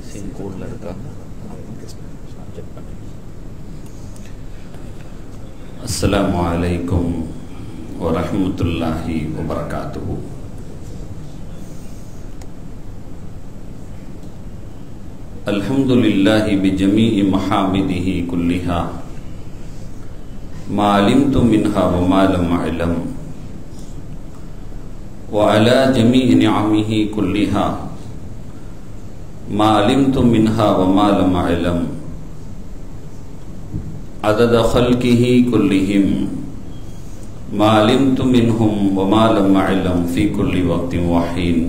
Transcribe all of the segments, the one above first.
Scene கோடில் இருக்காங்க check பண்ணி السلام عليكم ورحمة الله وبركاته الحمد لله بجميع محامده كلها ما علمت منها وما لم أعلم وعلى جميع نعمه كلها ما علمت منها وما لم أعلم عدد خلقه كلهم ما علمت منهم وما لم أعلم في كل وقت وحين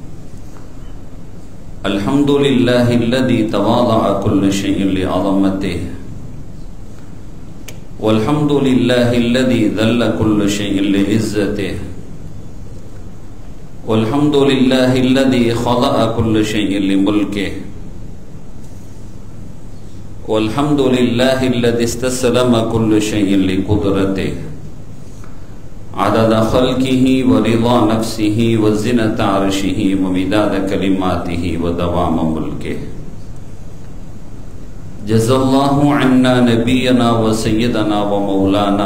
الحمد لله الذي تواضع كل شيء لعظمته والحمد لله الذي ذل كل شيء لعزته والحمد لله الذي خلق كل شيء لملكه والحمد لله الذي استسلم كل شيء لقدرته عدد خلقه ورضا نفسه وزنة عرشه ومداد كلماته ودوام ملكه جزا الله عنا نبينا وسيدنا ومولانا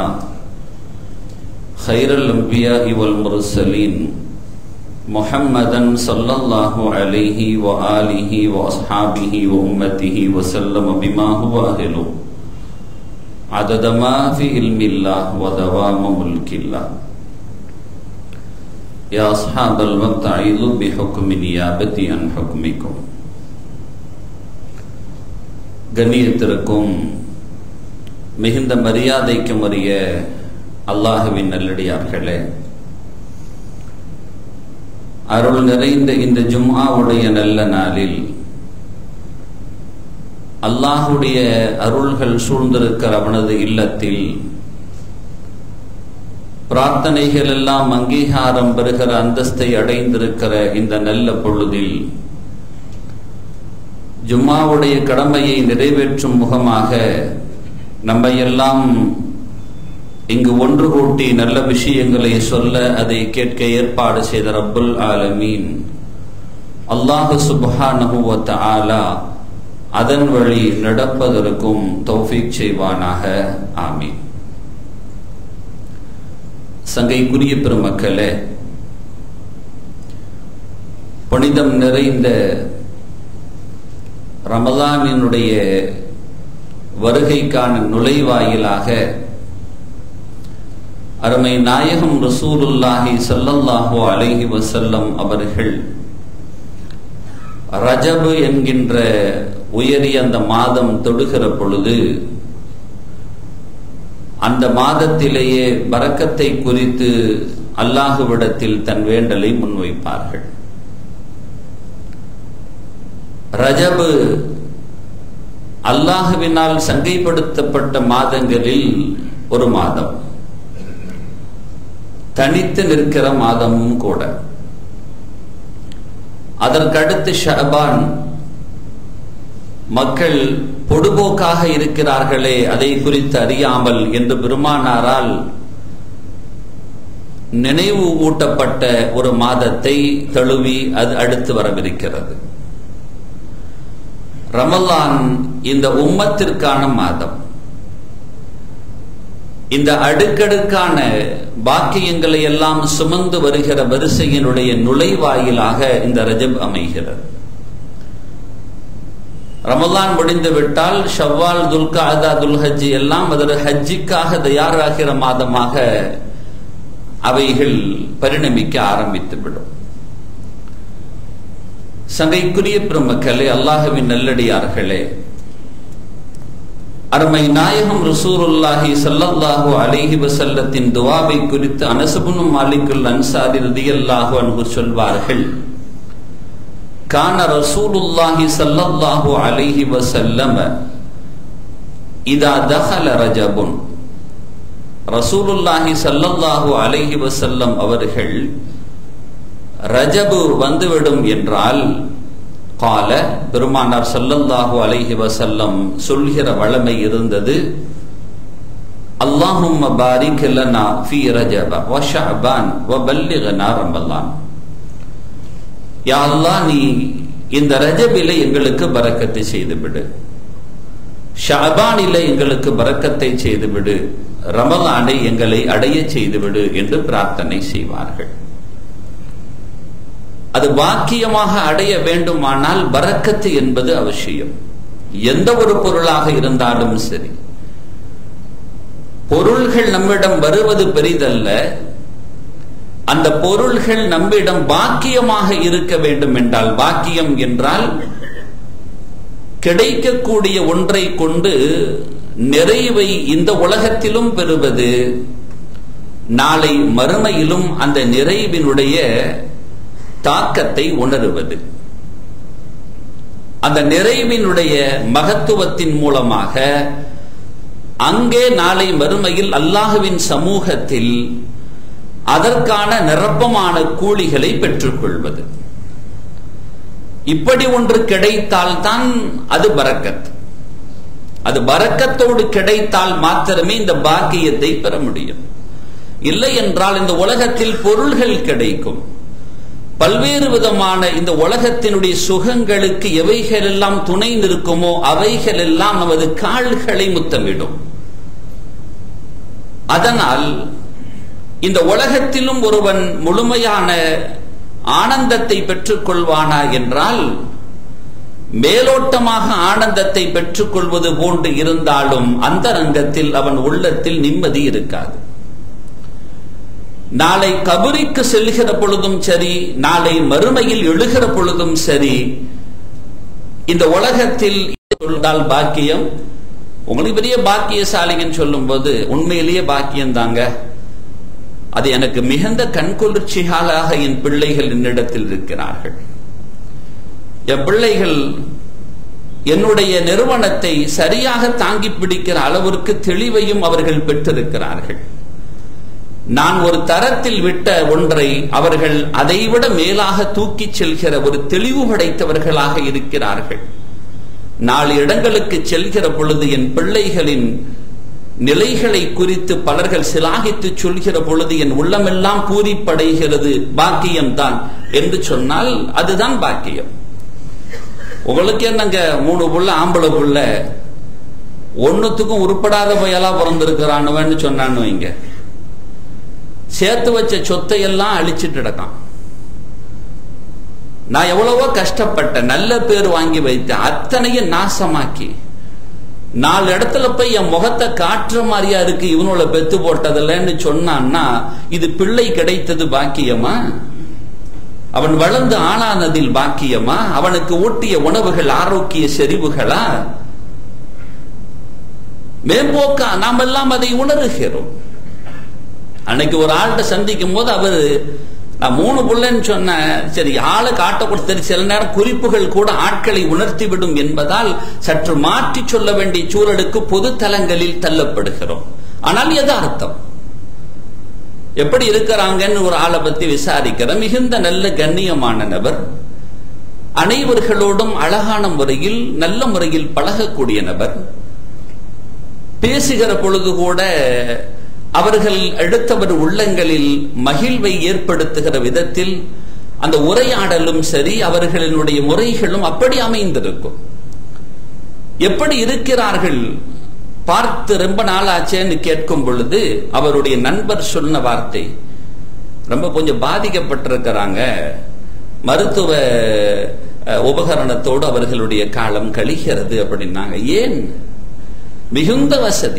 خير الأنبياء والمرسلين محمدا صلى الله عليه وآله وأصحابه وأمته وسلم بما هو أهله عدد ما في علم الله ودوام ملك الله يا أصحاب الوقت عيذوا بحكم نيابتي عن حكمكم கண்ணியத்திற்கும் மிகுந்த மரியாதைக்கும் உரிய அல்லாஹுவின் நல்லடியார்களே அருள் நிறைந்த இந்த ஜும்ஆவுடைய நல்ல நாளில் அல்லாஹுடைய அருள்கள் சூழ்ந்திருக்கிற அவனது இல்லத்தில் பிரார்த்தனைகள் எல்லாம் அங்கீகாரம் பெறுகிற அந்தஸ்தை அடைந்திருக்கிற இந்த நல்ல பொழுதில் ஜும்மாவுடைய கடமையை நிறைவேற்றும் முகமாக நம்மையெல்லாம் இங்கு ஒன்று கூட்டி நல்ல விஷயங்களை சொல்ல அதை கேட்க ஏற்பாடு செய்த ரப்புல் ஆலமீன் அல்லாஹு சுபஹானஹுவத் ஆலா அதன் வழி நடப்பதற்கும் தௌஃபீக் செய்வானாக ஆமீன் சங்கைக்குரிய பெருமக்களே புனிதம் நிறைந்த ரமலானினுடைய வருகைக்கான நுழைவாயிலாக அருமை நாயகம் ரசூலுல்லாஹி சல்லல்லாஹு அலைஹி வசல்லம் அவர்கள் ரஜபு என்கின்ற உயரிய அந்த மாதம் தொடுகிற பொழுது அந்த மாதத்திலேயே பறக்கத்தை குறித்து அல்லாஹுவிடத்தில் தன் வேண்டலை முன்வைப்பார்கள் ரஜபு அல்லாஹுவினால் சங்கைப்படுத்தப்பட்ட மாதங்களில் ஒரு மாதம் தனித்து நிற்கிற மாதமும் கூட அதற்கடுத்து ஷபான் மக்கள் பொடுபோக்காக இருக்கிறார்களே அதை குறித்து அறியாமல் என்று பெருமானாரால் நினைவு ஊட்டப்பட்ட ஒரு மாதத்தை தழுவி அது அடுத்து வரவிருக்கிறது ரமலான் இந்த உம்மத்திற்கான மாதம் இந்த அடுக்கடுக்கான பாக்கியங்களை எல்லாம் சுமந்து வருகிற வரிசையினுடைய நுழைவாயிலாக இந்த ரஜப் அமைகிறது ரமலான் முடிந்து விட்டால் ஷவ்வால் துல்காதா துல்ஹஜ் எல்லாம் அதில் ஹஜ்ஜிக்காக தயாராகிற மாதமாக அவைகள் பரிணமிக்க ஆரம்பித்துவிடும் சங்கைக்குரிய பெருமக்களே அல்லாஹுவின் நல்லடியார்களே அருமை நாயகம் ரசூருல்லாஹி சல்லல்லாஹு அலைஹி வசல்லத்தின் துவாவை குறித்து அனசபுனும் மாலிகுல் அன்சாரி ரதியல்லாஹு அன்பு சொல்வார்கள் கான ரசூலுல்லாஹி சல்லல்லாஹு அலைஹி வசல்லம இதா தஹல ரஜபுன் ரசூலுல்லாஹி சல்லல்லாஹு அலைஹி வசல்லம் அவர்கள் ரஜபு வந்துவிடும் என்றால் கால பெருமானார் சல்லல்லாஹு அலைஹி வசல்லம் சொல்கிற வளமை இருந்தது அல்லாஹும் பாரிக் லனா ஃபீ ரஜப வ ஷஅபான் வ பல்லிகனா ரமலான் யா அல்லாஹ் நீ இந்த ரஜபில எங்களுக்கு பரக்கத்தை செய்துவிடு ஷாபானில எங்களுக்கு பரக்கத்தை செய்துவிடு ரமலானை எங்களை அடைய செய்துவிடு என்று பிரார்த்தனை செய்வார்கள் அது பாக்கியமாக அடைய வேண்டுமானால் பரக்கத்து என்பது அவசியம் எந்த ஒரு பொருளாக இருந்தாலும் சரி பொருள்கள் நம்மிடம் வருவது பெரிதல்ல அந்த பொருள்கள் நம்மிடம் பாக்கியமாக இருக்க வேண்டும் என்றால் பாக்கியம் என்றால் கிடைக்கக்கூடிய ஒன்றை கொண்டு நிறைவை இந்த உலகத்திலும் பெறுவது நாளை மறுமையிலும் அந்த நிறைவினுடைய தாக்கத்தை உணருவது அந்த நிறைவினுடைய மகத்துவத்தின் மூலமாக அங்கே நாளை மறுமையில் அல்லாஹுவின் சமூகத்தில் அதற்கான நிரப்பமான கூலிகளை பெற்றுக்கொள்வது இப்படி ஒன்று கிடைத்தால் தான் அது பரக்கத் அது பரக்கத்தோடு கிடைத்தால் மாத்திரமே இந்த பாக்கியத்தை பெற முடியும் இல்லை என்றால் இந்த உலகத்தில் பொருள்கள் கிடைக்கும் பல்வேறு விதமான இந்த உலகத்தினுடைய சுகங்களுக்கு எவைகள் எல்லாம் துணை நிற்குமோ அவைகள் எல்லாம் நமது கால்களை முத்தமிடும் அதனால் இந்த உலகத்திலும் ஒருவன் முழுமையான ஆனந்தத்தை பெற்றுக் கொள்வானா என்றால் மேலோட்டமாக ஆனந்தத்தை பெற்றுக் கொள்வது போன்று இருந்தாலும் அந்த ரங்கத்தில் அவன் உள்ளத்தில் நிம்மதி இருக்காது நாளை கபரிக்கு செல்கிற பொழுதும் சரி நாளை மறுமையில் எழுகிற பொழுதும் சரி இந்த உலகத்தில் சொல்றால் பாக்கியம் உங்களுக்கு பெரிய பாக்கியசாலிங்கன்னு சொல்லும் போது உண்மையிலேயே பாக்கியம் தாங்க அது எனக்கு மிகுந்த கண்குளிர்ச்சியாளாக என் பிள்ளைகள் என்னிடத்தில் இருக்கிறார்கள் என் பிள்ளைகள் என்னுடைய நிறுவனத்தை சரியாக தாங்கி பிடிக்கிற அளவிற்கு தெளிவையும் அவர்கள் பெற்றிருக்கிறார்கள் நான் ஒரு தரத்தில் விட்ட ஒன்றை அவர்கள் அதைவிட மேலாக தூக்கிச் செல்கிற ஒரு தெளிவு படைத்தவர்களாக இருக்கிறார்கள் நாலு இடங்களுக்கு செல்கிற பொழுது என் பிள்ளைகளின் நிலைகளை குறித்து பலர்கள் சிலாகித்து சொல்கிற பொழுது என் உள்ளமெல்லாம் பூரிப்படைகிறது பாக்கியம்தான் என்று சொன்னால் அதுதான் பாக்கியம் உங்களுக்கு என்னங்க மூணு புள்ள ஆம்பளை புள்ள ஒன்னுத்துக்கும் உருப்படாத பயலா பிறந்திருக்கிறான்னு சொன்னான்னு வைங்க சேர்த்து வச்ச சொத்தை எல்லாம் அழிச்சிட்டு கிடக்கான் நான் எவ்வளவோ கஷ்டப்பட்டேன் நல்ல பேர் வாங்கி வைத்தேன் அத்தனையும் நாசமாக்கி நாலு இடத்துல போய் என் முகத்தை காட்டுற மாதிரியா இருக்கு இவனோட பெத்து போட்டதில்லன்னு சொன்னான்னா இது பிள்ளை கிடைத்தது பாக்கியமா அவன் வளர்ந்து ஆளானதில் பாக்கியமா அவனுக்கு ஊட்டிய உணவுகள் ஆரோக்கிய செறிவுகளா மேம்போக்கா நாம் எல்லாம் அதை உணர்கிறோம் அன்னைக்கு ஒரு ஆள்கிட்ட சந்திக்கும் போது அவரு நான் மூணு புள்ளன்னு சொன்னேன் சரி ஆளை காட்டக்கூட சில நேரம் குறிப்புகள் கூட ஆட்களை உணர்த்தி விடும் என்பதால் சற்று மாற்றி சொல்ல வேண்டிய சூழலுக்கு பொது தலங்களில் தள்ளப்படுகிறோம் ஆனால் யதார்த்தம் எப்படி இருக்கிறாங்கன்னு ஒரு ஆளை பத்தி விசாரிக்கிற மிகுந்த நல்ல கண்ணியமான நபர் அனைவர்களோடும் அழகான முறையில் நல்ல முறையில் பழகக்கூடிய நபர் பேசுகிற பொழுது கூட அவர்கள் அடுத்தவர் உள்ளங்களில் மகிழ்வை ஏற்படுத்துகிற விதத்தில் அந்த உரையாடலும் சரி அவர்களினுடைய முறைகளும் அப்படி அமைந்திருக்கும் எப்படி இருக்கிறார்கள் பார்த்து ரொம்ப நாளாச்சேன்னு கேட்கும் பொழுது அவருடைய நண்பர் சொன்ன வார்த்தை ரொம்ப கொஞ்சம் பாதிக்கப்பட்டிருக்கிறாங்க மருத்துவ உபகரணத்தோடு அவர்களுடைய காலம் கழிகிறது அப்படின்னாங்க ஏன் மிகுந்த வசதி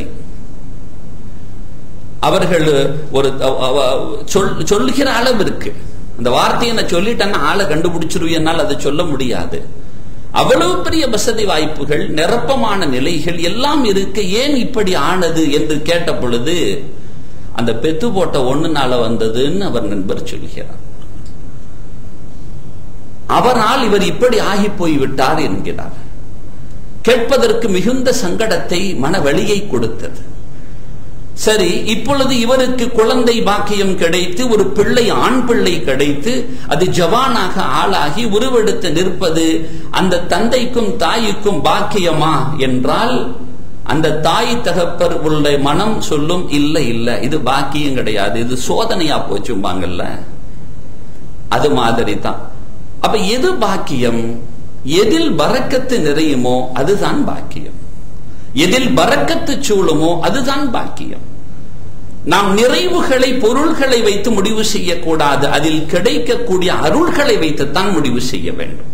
அவர்கள் ஒரு சொல்லுகிற அளவு இருக்கு அந்த வார்த்தையை நான் சொல்லிட்டேன்னா ஆளை கண்டுபிடிச்சிருவியனால் அதை சொல்ல முடியாது அவ்வளவு பெரிய வசதி வாய்ப்புகள் நிரப்பமான நிலைகள் எல்லாம் இருக்க ஏன் இப்படி ஆனது என்று கேட்ட பொழுது அந்த பெத்து போட்ட ஒண்ணுனால வந்ததுன்னு அவர் நண்பர் சொல்கிறார் அவரால் இவர் இப்படி ஆகி போய் விட்டார் என்கிறார் கேட்பதற்கு மிகுந்த சங்கடத்தை மன வழியை கொடுத்தது சரி இப்பொழுது இவருக்கு குழந்தை பாக்கியம் கிடைத்து ஒரு பிள்ளை ஆண் பிள்ளை கிடைத்து அது ஜவானாக ஆளாகி உருவெடுத்து நிற்பது அந்த தந்தைக்கும் தாய்க்கும் பாக்கியமா என்றால் அந்த தாய் தகப்பர் உள்ள மனம் சொல்லும் இல்லை இல்ல இது பாக்கியம் கிடையாது இது சோதனையா போச்சும்பாங்கல்ல அது மாதிரி தான் அப்ப எது பாக்கியம் எதில் பறக்கத்து நிறையுமோ அதுதான் பாக்கியம் எதில் பறக்கத்து சூழுமோ அதுதான் பாக்கியம் நாம் நிறைவுகளை பொருள்களை வைத்து முடிவு செய்யக்கூடாது அதில் கிடைக்கக்கூடிய அருள்களை வைத்துத்தான் முடிவு செய்ய வேண்டும்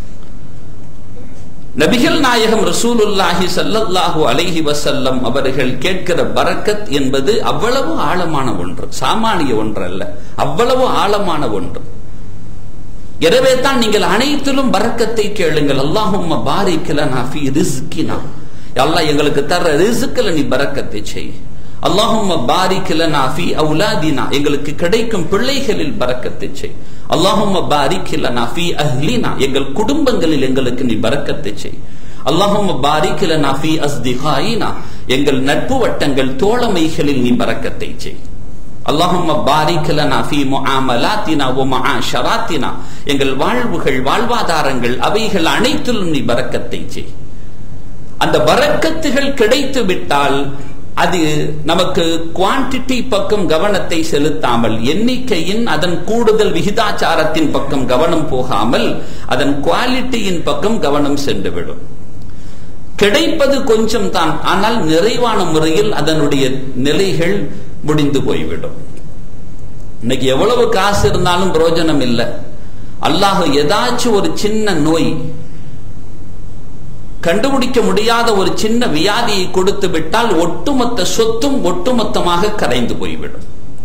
நபிகள் நாயகம் ரசூலுல்லாஹி சல்லல்லாஹு அலைஹி வசல்லம் அவர்கள் கேட்கிற பரக்கத் என்பது அவ்வளவு ஆழமான ஒன்று சாமானிய ஒன்று அல்ல அவ்வளவு ஆழமான ஒன்று எனவே தான் நீங்கள் அனைத்திலும் பரக்கத்தை கேளுங்கள் அல்லாஹும்ம பாரிக்கலனா ஃபி ரிஸ்கினா அல்லாஹ் எங்களுக்கு தர்ற ரிஸ்கில நீ பரக்கத்தை செய் அல்லாஹும்ம பாரிக்கலனா ஃபி அவுலாதினா எங்களுக்கு கிடைக்கும் பிள்ளைகளில் பரக்கத்தை செய் அல்லாஹும்ம பாரிக்கலனா ஃபி அஹ்லினா எங்கள் குடும்பங்களில் எங்களுக்கு நீ பரக்கத்தை செய் அல்லாஹும்ம பாரிக்கலனா ஃபி அஸ்திகாயினா எங்கள் நட்பு வட்டங்கள் தோழமைகளில் நீ பரக்கத்தை செய் அல்லாஹும்ம பாரிக் லனா ஃபீ முஆமலாத்தினா வ மஆஷராத்தினா எங்கள் வாழ்வுகள் வாழ்வாதாரங்கள் அவைகள் அனைத்திலும் நீ பரக்கத்தை செய் அந்த பரக்கத்துகள் கிடைத்து விட்டால் அது நமக்கு குவான்டிட்டி பக்கம் கவனத்தை செலுத்தாமல் எண்ணிக்கையின் அதன் கூடுதல் விகிதாச்சாரத்தின் பக்கம் கவனம் போகாமல் அதன் குவாலிட்டியின் பக்கம் கவனம் சென்றுவிடும் கிடைப்பது கொஞ்சம் தான் ஆனால் நிறைவான முறையில் அதனுடைய நிலைகள் முடிந்து போய்விடும் இன்னைக்கு எவ்வளவு காசு இருந்தாலும் பிரயோஜனம் இல்லை அல்லாஹ் ஏதாச்சும் ஒரு சின்ன நோய் கண்டுபிடிக்க முடியாத ஒரு சின்ன வியாதியை கொடுத்து விட்டால் ஒட்டுமொத்த சொத்தும் ஒட்டுமொத்தமாக கரைந்து போய்விடும்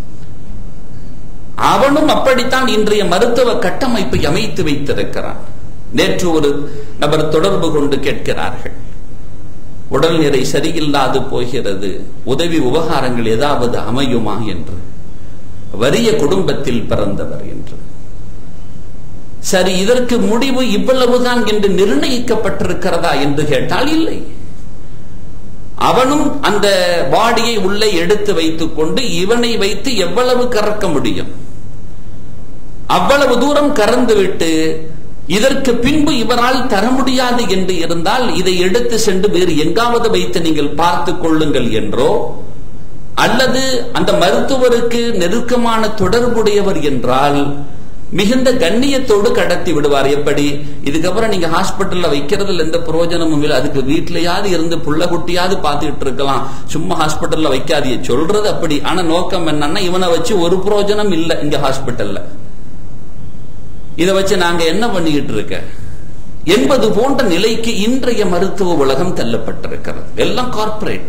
அவனும் அப்படித்தான் இன்றைய மருத்துவ கட்டமைப்பை அமைத்து வைத்திருக்கிறான் நேற்று ஒரு நபர் தொடர்பு கொண்டு கேட்கிறார்கள் உடல்நிலை சரியில்லாது போகிறது உதவி உபகாரங்கள் ஏதாவது அமையுமா என்று வறிய குடும்பத்தில் பிறந்தவர் என்று சரி இதற்கு முடிவு இவ்வளவுதான் என்று நிர்ணயிக்கப்பட்டிருக்கிறதா என்று கேட்டால் இல்லை அவனும் அந்த பாடியை உள்ளே எடுத்து வைத்துக் கொண்டு இவனை வைத்து எவ்வளவு கறக்க முடியும் அவ்வளவு தூரம் கறந்து விட்டு இதற்கு பின்பு இவரால் தர முடியாது என்று இருந்தால் இதை எடுத்து சென்று வேறு எங்காவது வைத்து நீங்கள் பார்த்துக் கொள்ளுங்கள் என்றோ அல்லது அந்த மருத்துவருக்கு நெருக்கமான தொடர்புடையவர் என்றால் மிகுந்த கண்ணியத்தோடு கடத்தி விடுவார் எப்படி இதுக்கப்புறம் நீங்க ஹாஸ்பிட்டல்ல வைக்கிறதுல எந்த பிரயோஜனமும் இல்லை அதுக்கு வீட்லயாவது இருந்து புள்ள குட்டியாவது பார்த்துக்கிட்டு இருக்கலாம் சும்மா ஹாஸ்பிட்டல்ல வைக்காதீங்க சொல்றது அப்படி ஆனா நோக்கம் என்னன்னா இவனை வச்சு ஒரு பிரயோஜனம் இல்லை இங்க ஹாஸ்பிட்டல்ல இதை வச்சு நாங்க என்ன பண்ணிக்கிட்டு இருக்க என்பது போன்ற நிலைக்கு இன்றைய மருத்துவ உலகம் தள்ளப்பட்டிருக்கிறது எல்லாம் கார்பரேட்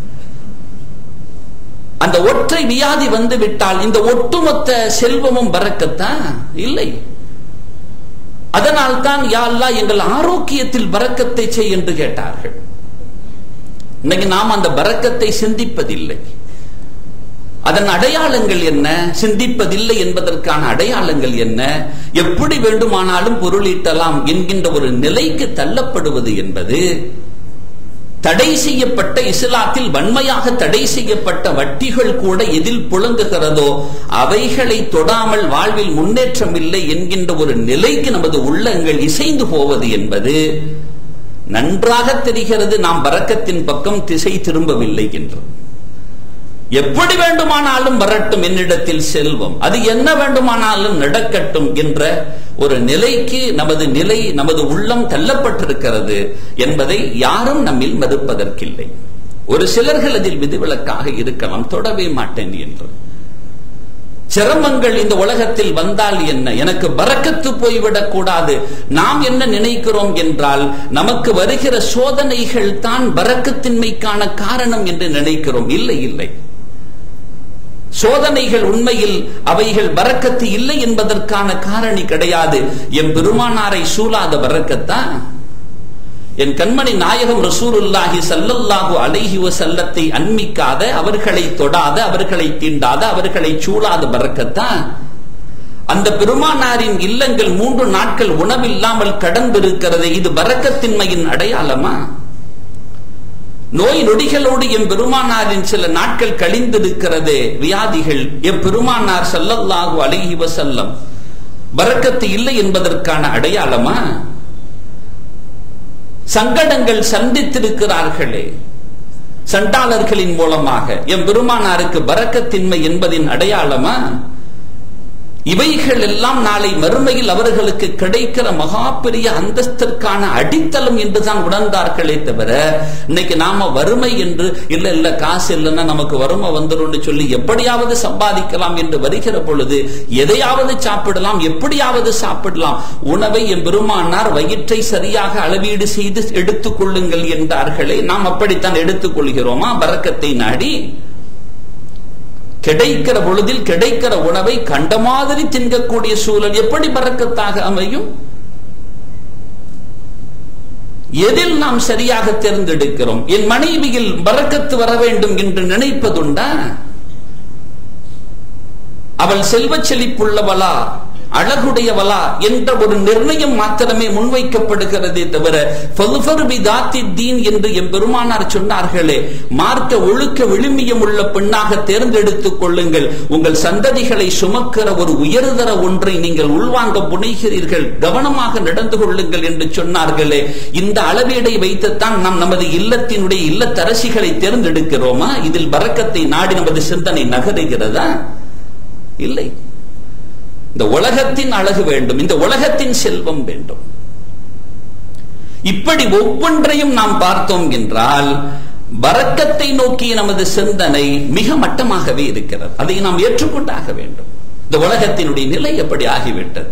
அந்த ஒற்றை வியாதி வந்து விட்டால் இந்த ஒட்டுமொத்த செல்வமும் பறக்கத்தான் இல்லை அதனால் தான் யாழ்லா எங்கள் ஆரோக்கியத்தில் பறக்கத்தை செய் என்று கேட்டார்கள் இன்னைக்கு நாம் அந்த பறக்கத்தை சிந்திப்பதில்லை அதன் அடையாளங்கள் என்ன சிந்திப்பதில்லை என்பதற்கான அடையாளங்கள் என்ன எப்படி வேண்டுமானாலும் பொருளீட்டலாம் என்கின்ற ஒரு நிலைக்கு தள்ளப்படுவது என்பது தடை செய்யப்பட்ட இஸ்லாத்தில் வன்மையாக தடை செய்யப்பட்ட வட்டிகள் கூட எதில் புழங்குகிறதோ அவைகளை தொடாமல் வாழ்வில் முன்னேற்றம் இல்லை என்கின்ற ஒரு நிலைக்கு நமது உள்ளங்கள் இசைந்து போவது என்பது நன்றாக தெரிகிறது நாம் பறக்கத்தின் பக்கம் திசை திரும்பவில்லை என்று எப்படி வேண்டுமானாலும் வரட்டும் என்னிடத்தில் செல்வம் அது என்ன வேண்டுமானாலும் நடக்கட்டும் என்ற ஒரு நிலைக்கு நமது நிலை நமது உள்ளம் தள்ளப்பட்டிருக்கிறது என்பதை யாரும் நம்மில் மறுப்பதற்கில்லை ஒரு சிலர்கள் அதில் விதிவிலக்காக இருக்கலாம் தொடவே மாட்டேன் என்று சிரமங்கள் இந்த உலகத்தில் வந்தால் என்ன எனக்கு பறக்கத்து போய்விடக் கூடாது நாம் என்ன நினைக்கிறோம் என்றால் நமக்கு வருகிற சோதனைகள் தான் பறக்கத்தின்மைக்கான காரணம் என்று நினைக்கிறோம் இல்லை இல்லை சோதனைகள் உண்மையில் அவைகள் வரக்கத்து இல்லை என்பதற்கான காரணி கிடையாது என் பெருமானாரை சூழாத வரக்கத்தான் என் கண்மணி நாயகம் ரசூலுல்லாஹி சல்லல்லாஹு அலைஹி வசல்லத்தை அண்மிக்காத அவர்களை தொடாத அவர்களை தீண்டாத அவர்களை சூழாத பறக்கத்தான் அந்த பெருமானாரின் இல்லங்கள் மூன்று நாட்கள் உணவில்லாமல் கடந்திருக்கிறது இது பறக்கத்தின்மையின் அடையாளமா நோய் நொடிகளோடு என் பெருமானாரின் சில நாட்கள் கழிந்திருக்கிறது வியாதிகள் என் பெருமானார் சல்லல்லாஹு அலைஹி வசல்லம் பறக்கத்து இல்லை என்பதற்கான அடையாளமா சங்கடங்கள் சந்தித்திருக்கிறார்களே சண்டாளர்களின் மூலமாக என் பெருமானாருக்கு பறக்கத்தின்மை என்பதின் அடையாளமா இவைகள் எல்லாம் நாளை மறுமையில் அவர்களுக்கு கிடைக்கிற மகா பெரிய அந்தஸ்திற்கான அடித்தளம் என்றுதான் உணர்ந்தார்களே தவிர இன்னைக்கு நாம வறுமை என்று இல்ல இல்ல காசு இல்லைன்னா நமக்கு வறுமை வந்துடும் சொல்லி எப்படியாவது சம்பாதிக்கலாம் என்று வருகிற பொழுது எதையாவது சாப்பிடலாம் எப்படியாவது சாப்பிடலாம் உணவை என் பெருமானார் வயிற்றை சரியாக அளவீடு செய்து எடுத்துக் கொள்ளுங்கள் என்றார்களே நாம் அப்படித்தான் எடுத்துக் கொள்கிறோமா பறக்கத்தை நாடி கிடைக்கிற பொழுதில் கிடைக்கிற உணவை கண்ட மாதிரி தின்கக்கூடிய சூழல் எப்படி பறக்கத்தாக அமையும் எதில் நாம் சரியாக தேர்ந்தெடுக்கிறோம் என் மனைவியில் பறக்கத்து வர வேண்டும் என்று நினைப்பதுண்டா அவள் செல்வச் செழிப்புள்ளவளா அழகுடையவளா என்ற ஒரு நிர்ணயம் மாத்திரமே முன்வைக்கப்படுகிறதே தவிர தீன் என்று என் பெருமானார் சொன்னார்களே மார்க்க ஒழுக்க விழுமியம் உள்ள பெண்ணாக தேர்ந்தெடுத்துக் கொள்ளுங்கள் உங்கள் சந்ததிகளை சுமக்கிற ஒரு உயர்தர ஒன்றை நீங்கள் உள்வாங்க புனைகிறீர்கள் கவனமாக நடந்து கொள்ளுங்கள் என்று சொன்னார்களே இந்த அளவீடை வைத்துத்தான் நாம் நமது இல்லத்தினுடைய இல்லத்தரசிகளை தேர்ந்தெடுக்கிறோமா இதில் பறக்கத்தை நாடி நமது சிந்தனை நகருகிறதா இல்லை இந்த உலகத்தின் அழகு வேண்டும் இந்த உலகத்தின் செல்வம் வேண்டும் இப்படி ஒவ்வொன்றையும் நாம் பார்த்தோம் என்றால் வரக்கத்தை நோக்கிய நமது சிந்தனை மிக மட்டமாகவே இருக்கிறது அதை நாம் ஏற்றுக்கொண்டாக வேண்டும் இந்த உலகத்தினுடைய நிலை எப்படி ஆகிவிட்டது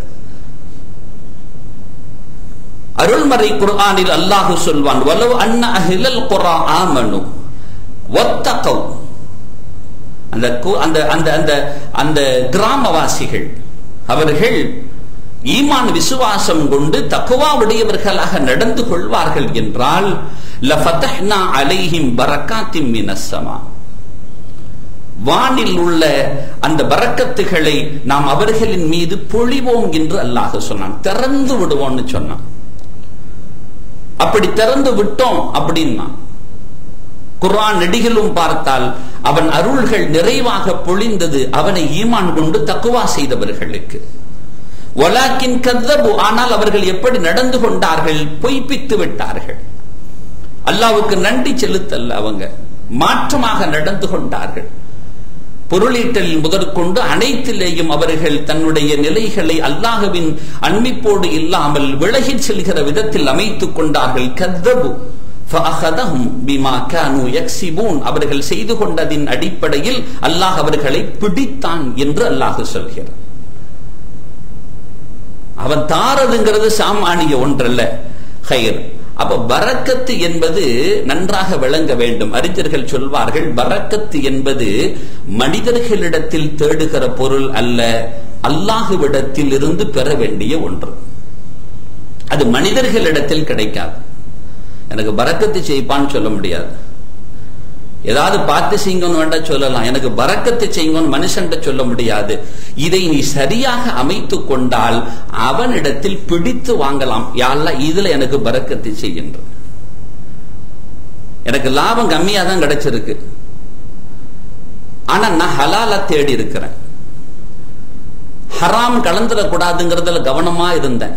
அருள்மறை குர்ஆனில் அல்லாஹு சொல்வான் வலவ் அன்ன அஹிலல் குரா ஆமனு ஒத்தகவ் அந்த அந்த அந்த அந்த அந்த கிராமவாசிகள் அவர்கள் ஈமான் விசுவாசம் கொண்டு தக்குவா உடையவர்களாக நடந்து கொள்வார்கள் என்றால் லஃபதஹ்னா அலைஹிம் பரக்காத்தின் மினஸ்ஸமா வானில் உள்ள அந்த பரக்கத்துகளை நாம் அவர்களின் மீது பொழிவோம் என்று அல்லாஹ் சொன்னான் திறந்து விடுவோம்னு சொன்னான் அப்படி திறந்து விட்டோம் அப்படின்னா குர்ஆன் நெடிகளும் பார்த்தால் அவன் அருள்கள் நிறைவாக பொழிந்தது அவனை ஈமான் கொண்டு தக்குவா செய்தவர்களுக்கு ஒலாக்கின் கதபு ஆனால் அவர்கள் எப்படி நடந்து கொண்டார்கள் பொய்ப்பித்து விட்டார்கள் அல்லாவுக்கு நன்றி செலுத்தல்ல அவங்க மாற்றமாக நடந்து கொண்டார்கள் பொருளீட்டலில் முதற்கொண்டு அனைத்திலேயும் அவர்கள் தன்னுடைய நிலைகளை அல்லாஹுவின் அன்மிப்போடு இல்லாமல் விலகிச் செல்கிற விதத்தில் அமைத்துக் கொண்டார்கள் கதபு அவர்கள் செய்து கொண்டதின் அடிப்படையில் அல்லாஹ் அவர்களை பிடித்தான் என்று அல்லாஹ் சொல்கிறார் அவன் தாரதுங்கிறது சாமானிய ஒன்றல்ல ஹயர் அப்ப பரக்கத்து என்பது நன்றாக விளங்க வேண்டும் அறிஞர்கள் சொல்வார்கள் பரக்கத்து என்பது மனிதர்களிடத்தில் தேடுகிற பொருள் அல்ல அல்லாஹுவிடத்தில் இருந்து பெற வேண்டிய ஒன்று அது மனிதர்களிடத்தில் கிடைக்காது எனக்கு பறக்கத்து செய்ப்பான்னு சொல்ல முடியாது ஏதாவது பார்த்து செய்யுங்கன்னு வேண்டா சொல்லலாம் எனக்கு பறக்கத்து செய்யுங்கன்னு மனுஷன்ட்ட சொல்ல முடியாது இதை நீ சரியாக அமைத்து கொண்டால் அவனிடத்தில் பிடித்து வாங்கலாம் யாரெல்லாம் இதுல எனக்கு பறக்கத்து செய்கின்ற எனக்கு லாபம் கம்மியா தான் கிடைச்சிருக்கு ஆனா நான் ஹலால தேடி இருக்கிறேன் ஹராம் கலந்துடக்கூடாதுங்கிறதுல கவனமா இருந்தேன்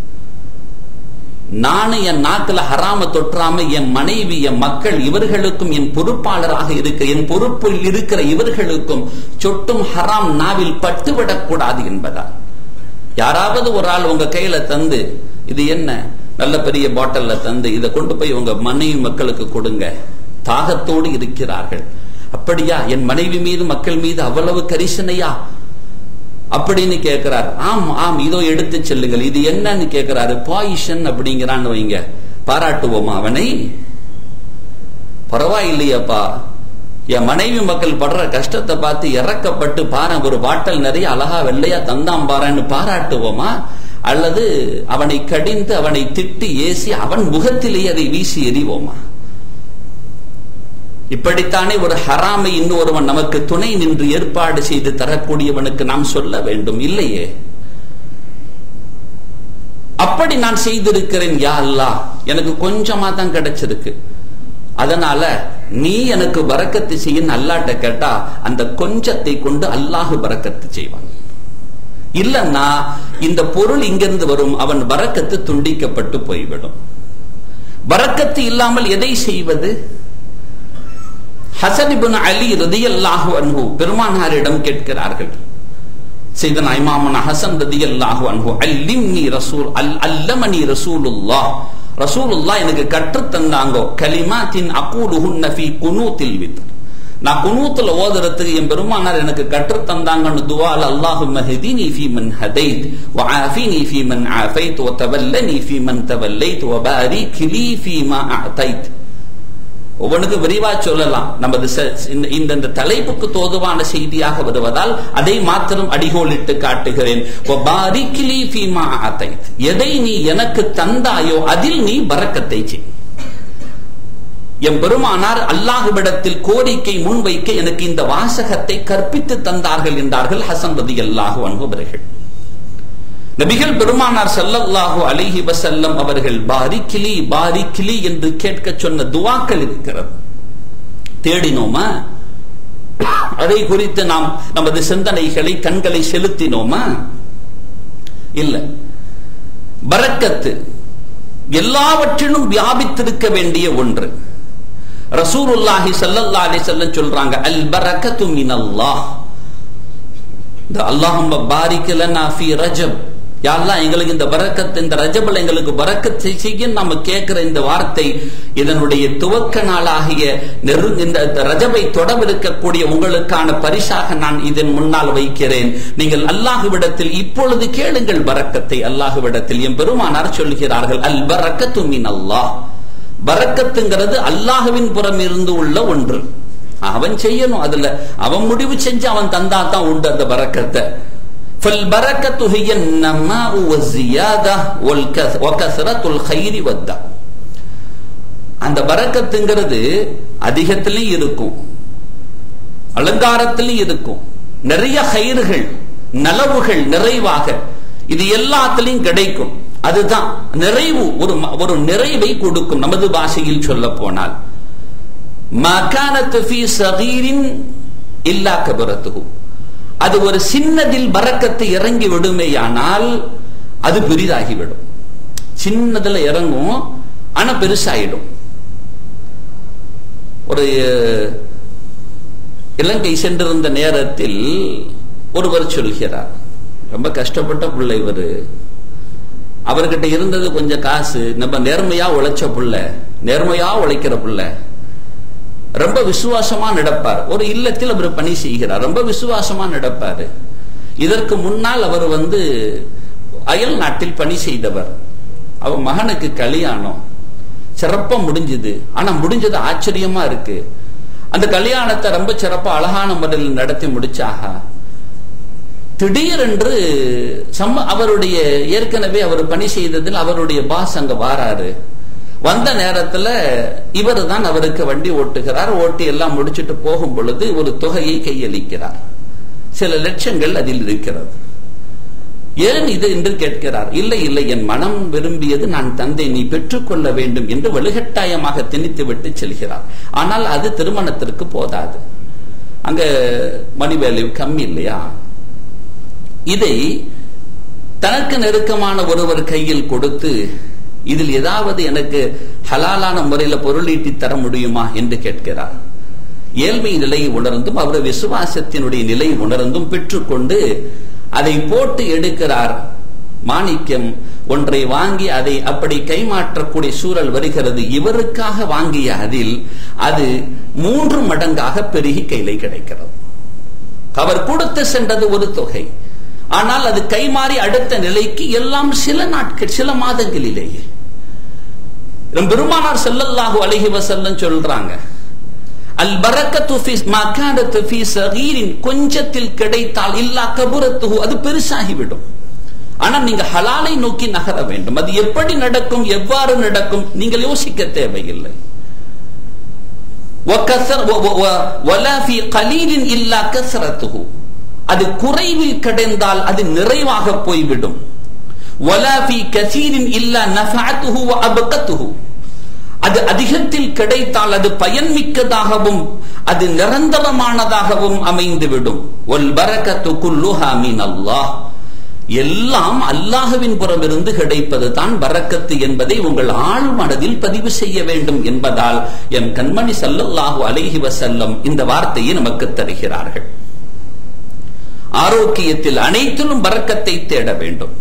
நானும் என் நாக்குல ஹராம தொற்றாம என் மனைவி என் மக்கள் இவர்களுக்கும் என் பொறுப்பாளராக இருக்க என் பொறுப்பில் இருக்கிற இவர்களுக்கும் சொட்டும் ஹராம் நாவில் பட்டுவிடக் கூடாது என்பதால் யாராவது ஒரு ஆள் உங்க கையில தந்து இது என்ன நல்ல பெரிய பாட்டில்ல தந்து இதை கொண்டு போய் உங்க மனைவி மக்களுக்கு கொடுங்க தாகத்தோடு இருக்கிறார்கள் அப்படியா என் மனைவி மீது மக்கள் மீது அவ்வளவு கரிசனையா அப்படின்னு கேட்கிறார் ஆம் ஆம் இதோ எடுத்து செல்லுங்கள் இது என்னன்னு கேட்கிறாரு பாயிஷன் அப்படிங்கிறான்னு வைங்க பாராட்டுவோமா அவனை பரவாயில்லையப்பா என் மனைவி மக்கள் படுற கஷ்டத்தை பார்த்து இறக்கப்பட்டு பாரு ஒரு பாட்டல் நிறைய அழகா வெள்ளையா தந்தாம் பாருன்னு பாராட்டுவோமா அல்லது அவனை கடிந்து அவனை திட்டி ஏசி அவன் முகத்திலேயே அதை வீசி எறிவோமா இப்படித்தானே ஒரு ஹராமை இன்னொருவன் நமக்கு துணை நின்று ஏற்பாடு செய்து தரக்கூடியவனுக்கு நாம் சொல்ல வேண்டும் இல்லையே அப்படி நான் செய்திருக்கிறேன் யா அல்லா எனக்கு கொஞ்சமா தான் கிடைச்சிருக்கு அதனால நீ எனக்கு பறக்கத்து செய்ய அல்லாட்ட கேட்டா அந்த கொஞ்சத்தை கொண்டு அல்லாஹு பறக்கத்து செய்வான் இல்லன்னா இந்த பொருள் இங்கிருந்து வரும் அவன் பறக்கத்து துண்டிக்கப்பட்டு போய்விடும் பறக்கத்து இல்லாமல் எதை செய்வது ஹசன் இபின் அலி ரதியல்லாஹு அன்ஹு பெருமானாரிடம் கேட்கிறார்கள் செய்தனா இமாமன் ஹசன் ரதியல்லாஹு அன்ஹு அல்லிம்னி ரசூல் அல் அல்லமனி ரசூலுல்லாஹ் ரசூலுல்லாஹ் எனக்கு கற்றுத் தந்தாங்கோ கலிமாத்தின் அகூலுஹுன்ன ஃபீ குனூத்தில் வித்ர் நான் குனூத்துல ஓதுறதுக்கு என் பெருமானார் எனக்கு கற்றுத் தந்தாங்கன்னு துவால் அல்லாஹு மஹதினி ஃபீ மன் ஹதைத் வஆஃபினி ஃபீ மன் ஆஃபைத் வதவல்லனி ஃபீ மன் தவல்லைத் வபாரிக் லீ ஃபீ மா அஅதைத் ஒவ்வொன்றுக்கு விரிவா சொல்லலாம் நமது இந்த இந்த தலைப்புக்கு தோதுவான செய்தியாக வருவதால் அதை மாத்திரம் அடிகோலிட்டு காட்டுகிறேன் எதை நீ எனக்கு தந்தாயோ அதில் நீ பறக்கத்தை செய் என் பெருமானார் அல்லாஹுவிடத்தில் கோரிக்கை முன்வைக்க எனக்கு இந்த வாசகத்தை கற்பித்து தந்தார்கள் என்றார்கள் ஹசன் ரதி அல்லாஹு அனுபவர்கள் நபிகள் பெருமானார் சல்லல்லாஹு அலிஹி வசல்லம் அவர்கள் பாரிக்கிலி பாரிக்கிலி என்று கேட்க சொன்ன துவாக்கள் இருக்கிறது தேடினோமா அதை குறித்து நாம் நமது சிந்தனைகளை கண்களை செலுத்தினோமா இல்ல பரக்கத்து எல்லாவற்றிலும் வியாபித்திருக்க வேண்டிய ஒன்று ரசூலுல்லாஹி சல்லல்லா அலி செல்லம் சொல்றாங்க அல் பரக்கத்து மினல்லாஹ் இந்த அல்லாஹும் பாரிக் லனா ஃபீ ரஜப் யாரெல்லாம் எங்களுக்கு இந்த பரக்கத் இந்த ரஜபல் எங்களுக்கு பரக்கத்தை செய்ய நம்ம கேட்கிற இந்த வார்த்தை இதனுடைய துவக்க நாளாகிய நெரு இந்த ரஜபை தொடவிருக்கக்கூடிய உங்களுக்கான பரிசாக நான் இதன் முன்னால் வைக்கிறேன் நீங்கள் அல்லாஹுவிடத்தில் இப்பொழுது கேளுங்கள் பரக்கத்தை அல்லாஹுவிடத்தில் என் பெருமானார் சொல்கிறார்கள் அல் பரக்கத்து மின் அல்லாஹ் பரக்கத்துங்கிறது அல்லாஹுவின் புறம் இருந்து உள்ள ஒன்று அவன் செய்யணும் அதுல அவன் முடிவு செஞ்சு அவன் தந்தா தான் உண்டு அந்த பரக்கத்தை فالبركة هي النماء والزيادة وكثرة الخير والدعوة அந்த பரக்கத்துங்கிறது அதிகத்திலையும் இருக்கும் அலங்காரத்திலையும் இருக்கும் நிறைய கயிறுகள் நலவுகள் நிறைவாக இது எல்லாத்திலையும் கிடைக்கும் அதுதான் நிறைவு ஒரு ஒரு நிறைவை கொடுக்கும் நமது பாஷையில் சொல்ல போனால் மகானத்து ஃபீ சகீரின் இல்லா கபரத்துகு அது ஒரு சின்னதில் பறக்கத்தை இறங்கி விடுமேயானால் அது பெரிதாகிவிடும் சின்னதுல இறங்கும் ஆனா பெருசாயிடும் ஒரு இலங்கை சென்றிருந்த நேரத்தில் ஒருவர் சொல்கிறார் ரொம்ப கஷ்டப்பட்ட பிள்ளை இவரு அவர்கிட்ட இருந்தது கொஞ்சம் காசு நம்ம நேர்மையா உழைச்ச புள்ள நேர்மையா உழைக்கிற புள்ள ரொம்ப விசுவாசமா நடப்பார் ஒரு இல்லத்தில் அவர் பணி செய்கிறார் ரொம்ப விசுவாசமா நடப்பாரு இதற்கு முன்னால் அவர் வந்து அயல் நாட்டில் பணி செய்தவர் அவர் மகனுக்கு கல்யாணம் சிறப்பா முடிஞ்சது ஆனா முடிஞ்சது ஆச்சரியமா இருக்கு அந்த கல்யாணத்தை ரொம்ப சிறப்பா அழகான முறையில் நடத்தி முடிச்சாக திடீரென்று சம்ம அவருடைய ஏற்கனவே அவர் பணி செய்ததில் அவருடைய பாஸ் அங்க வாராரு வந்த நேரத்துல இவர் தான் அவருக்கு வண்டி ஓட்டுகிறார் ஓட்டி எல்லாம் முடிச்சிட்டு போகும் பொழுது ஒரு தொகையை கையளிக்கிறார் சில லட்சங்கள் அதில் இருக்கிறது ஏன் இது என்று கேட்கிறார் இல்லை இல்லை என் மனம் விரும்பியது நான் தந்தை நீ பெற்றுக்கொள்ள வேண்டும் என்று வலுகட்டாயமாக திணித்து விட்டு செல்கிறார் ஆனால் அது திருமணத்திற்கு போதாது அங்க மணி வேல்யூ கம்மி இல்லையா இதை தனக்கு நெருக்கமான ஒருவர் கையில் கொடுத்து இதில் ஏதாவது எனக்கு ஹலாலான முறையில பொருளீட்டி தர முடியுமா என்று கேட்கிறார் ஏழ்மை நிலையை உணர்ந்தும் அவருடைய விசுவாசத்தினுடைய நிலை உணர்ந்தும் பெற்றுக்கொண்டு அதை போட்டு எடுக்கிறார் மாணிக்கம் ஒன்றை வாங்கி அதை அப்படி கைமாற்றக்கூடிய சூழல் வருகிறது இவருக்காக வாங்கிய அதில் அது மூன்று மடங்காக பெருகி கையில கிடைக்கிறது அவர் கொடுத்து சென்றது ஒரு தொகை ஆனால் அது கைமாறி அடுத்த நிலைக்கு எல்லாம் சில நாட்கள் சில மாதங்களிலேயே பெருமானார் செல்லல்லாஹு அழகி வசல்லம் சொல்றாங்க அல் பரக்கத்து ஃபீஸ் மகானத்து ஃபீ சகீரின் கொஞ்சத்தில் கிடைத்தால் இல்லா கபுரத்துஹு அது பெருசாகிவிடும் ஆனா நீங்க ஹலாலை நோக்கி நகர வேண்டும் அது எப்படி நடக்கும் எவ்வாறு நடக்கும் நீங்கள் யோசிக்க தேவையில்லை அது குறைவில் கிடைந்தால் அது நிறைவாக போய்விடும் அது அதிகத்தில் கிடைத்தால் அது பயன்மிக்கதாகவும் அது நிரந்தரமானதாகவும் அமைந்துவிடும் ஒல் பரக்கத்து குல்லுஹா மீன் அல்லாஹ் எல்லாம் அல்லாஹுவின் புறமிருந்து கிடைப்பது தான் பரக்கத்து என்பதை உங்கள் ஆழ் மனதில் பதிவு செய்ய வேண்டும் என்பதால் என் கண்மணி சல்லல்லாஹு அலைஹி வசல்லம் இந்த வார்த்தையை நமக்கு தருகிறார்கள் ஆரோக்கியத்தில் அனைத்திலும் பறக்கத்தை தேட வேண்டும்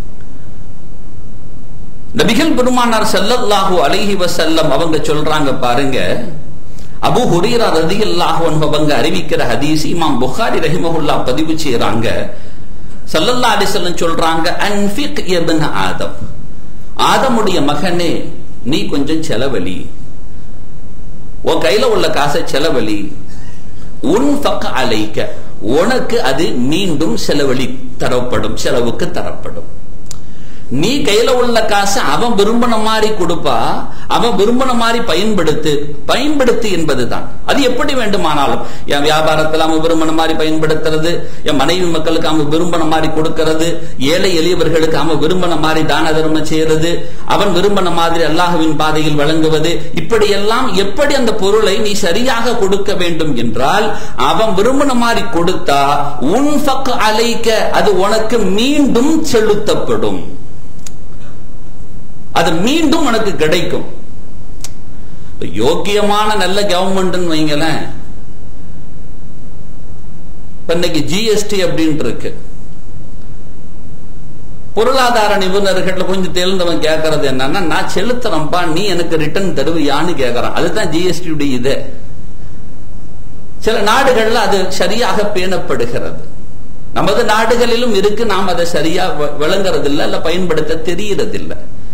நபிகள் பெருமானார் ஸல்லல்லாஹு அலைஹி வஸல்லம் அவங்க சொல்றாங்க பாருங்க அபு ஹுரைரா ரலியல்லாஹு அன்ஹு அவங்க அறிவிக்கிற ஹதீஸ் இமாம் புகாரி ரஹிமஹுல்லா பதிவு செய்றாங்க ஸல்லல்லாஹு அலைஹி வஸல்லம் சொல்றாங்க அன்ஃபிக் இப்ன ஆதம் ஆதமுடைய மகனே நீ கொஞ்சம் செலவழி உன் கையில உள்ள காசை செலவழி உன் பக்க அலைக்க உனக்கு அது மீண்டும் செலவழி தரப்படும் செலவுக்கு தரப்படும் நீ கையில உள்ள காசை அவன் விரும்பின மாதிரி கொடுப்பா அவன் விரும்பின மாதிரி பயன்படுத்து பயன்படுத்து என்பதுதான் அது எப்படி வேண்டுமானாலும் என் வியாபாரத்தில் அவன் விரும்பின மாதிரி பயன்படுத்துறது என் மனைவி மக்களுக்கு அவன் விரும்பின மாதிரி கொடுக்கிறது ஏழை எளியவர்களுக்கு அவன் விரும்பின மாதிரி தான தர்மம் செய்யறது அவன் விரும்பின மாதிரி அல்லாஹுவின் பாதையில் வழங்குவது இப்படியெல்லாம் எப்படி அந்த பொருளை நீ சரியாக கொடுக்க வேண்டும் என்றால் அவன் விரும்பின மாதிரி கொடுத்தா உன் பக்க அலைக்க அது உனக்கு மீண்டும் செலுத்தப்படும் அது மீண்டும் உனக்கு கிடைக்கும் யோக்கியமான நல்ல கவர்மெண்ட் வைங்களேன் இப்ப இன்னைக்கு ஜிஎஸ்டி அப்படின்ட்டு இருக்கு பொருளாதார நிபுணர்கள் கொஞ்சம் தெரிந்தவன் கேட்கறது என்னன்னா நான் செலுத்துறேன்ப்பா நீ எனக்கு ரிட்டர்ன் தருவியான்னு கேட்கறான் அதுதான் ஜிஎஸ்டி உடைய இது சில நாடுகள்ல அது சரியாக பேணப்படுகிறது நமது நாடுகளிலும் இருக்கு நாம் அதை சரியா விளங்குறதில்லை இல்ல பயன்படுத்த தெரியறதில்லை